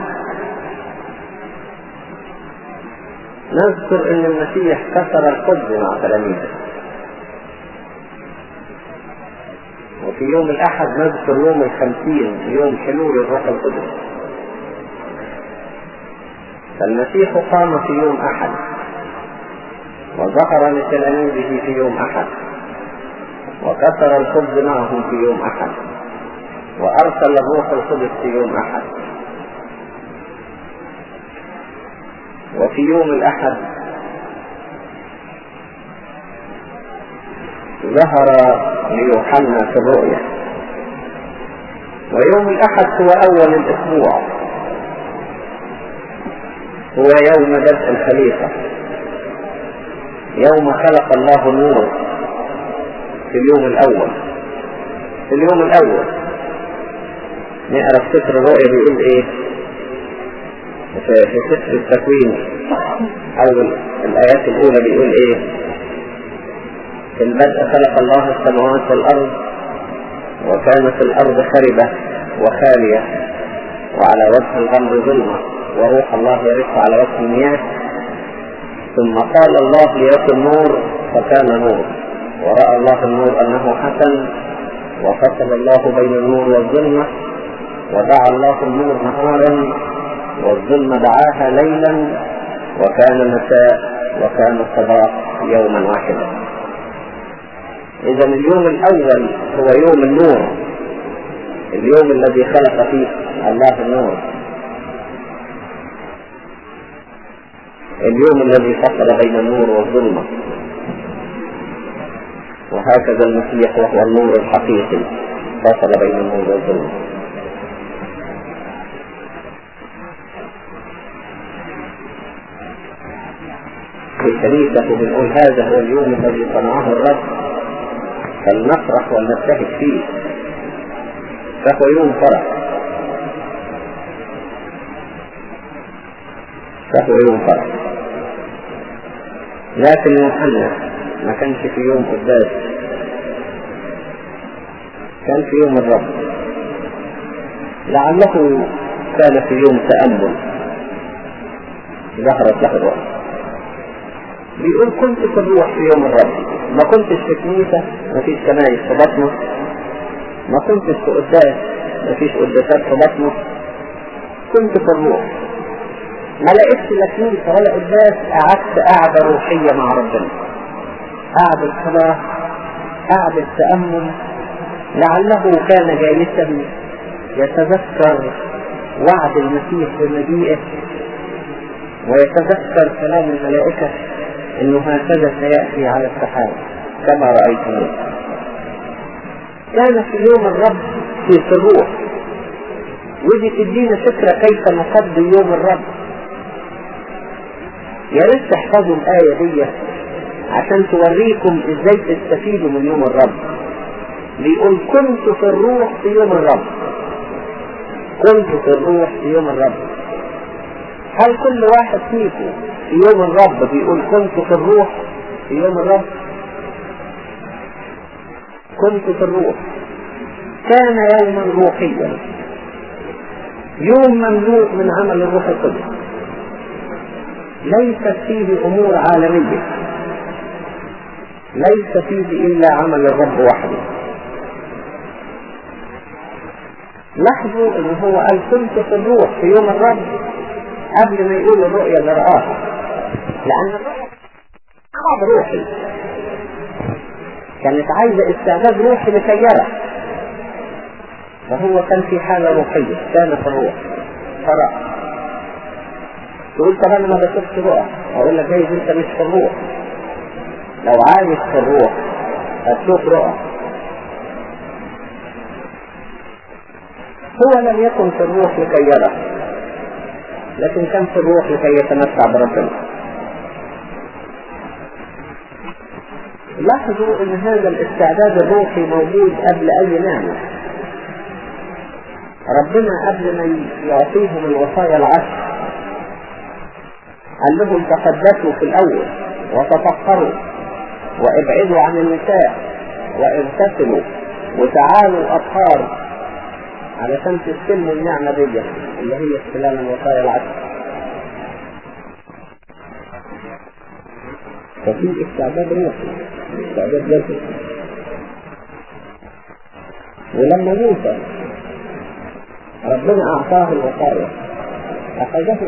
نذكر أن المسيح كسر الخبز مع تلاميذه وفي يوم الأحد نذكر يوم الخمسين يوم حلول الروح القدس فالمسيح قام في يوم أحد وظهر لتلاميذه في يوم أحد وكسر الخبز معهم في يوم أحد وأرسل الروح القدس في يوم أحد وفي يوم الأحد ظهر ليوحنا في الرؤيا ويوم الأحد هو أول الأسبوع هو يوم بدء الخليقة يوم خلق الله النور في اليوم الأول في اليوم الأول نقرا في سفر الرؤيا بيقول إيه في, في سفر التكوين أو الآيات الأولى بيقول إيه في البدء خلق الله السماوات والأرض وكانت الأرض خربة وخالية وعلى وجه الغمر ظلمة وروح الله يرف على وجه المياه ثم قال الله ليكن نور فكان نور ورأى الله النور أنه حسن وفصل الله بين النور والظلمة ودعا الله النور نهارا والظلمة دعاها ليلا وكان مساء وكان الصباح يوما واحدا إذا اليوم الأول هو يوم النور اليوم الذي خلق فيه الله النور اليوم الذي فصل بين النور والظلمة وهكذا المسيح وهو النور الحقيقي فصل بين النور والظلمة في كنيسة بنقول هذا هو اليوم الذي صنعه الرب فلنفرح ولنبتهج فيه فهو يوم فرح فهو يوم فرح لكن يوحنا ما كانش في يوم قداس كان في يوم الرب لعله كان في يوم تأمل ظهرت له الروح بيقول كنت في الروح في يوم الرب ما كنتش في كنيسة ما فيش كنايس في بطنه ما كنتش في قداس ما فيش قداسات في بطنه كنت في الروح ما لقيتش لا كنيسة ولا قداس قعدت قعدة روحية مع ربنا قعدة صلاة قعدة تأمل لعله كان جالسا يتذكر وعد المسيح بمجيئه ويتذكر كلام الملائكة انه هكذا سيأتي على السحاب كما رأيتموه كان في يوم الرب في الروح ودي تدينا فكرة كيف نقضي يوم الرب يا ريت تحفظوا الآية دي عشان توريكم ازاي تستفيدوا من يوم الرب بيقول كنت في الروح في يوم الرب كنت في الروح في يوم الرب هل كل واحد فيكم في يوم الرب بيقول كنت في الروح في يوم الرب كنت في الروح كان يوما روحيا يوم مملوء من عمل الروح القدس ليست فيه امور عالميه ليس فيه الا عمل الرب وحده لاحظوا ان هو قال كنت في الروح في يوم الرب قبل ما يقول الرؤيا اللي رآها لأن الرؤيا عرض روحي كانت عايزة استعداد روحي لسيارة فهو كان في حالة روحية كان في الروح فرأى تقول طب أنا ما بشوفش رؤى أقول لك جايز أنت مش في الروح لو عايش في الروح هتشوف رؤى هو لم يكن في الروح لكي يرى لكن كان في الروح لكي يتمتع بربنا لاحظوا ان هذا الاستعداد الروحي موجود قبل اي نعمة ربنا قبل ما يعطيهم الوصايا العشر قال لهم تقدسوا في الاول وتفكروا وابعدوا عن النساء واغتسلوا وتعالوا اطهار علشان تستلموا النعمة دي اللي هي استلام الوصايا العشر ففي استعداد روحي استعداد جسدي ولما موسى ربنا أعطاه الوصايا أخذه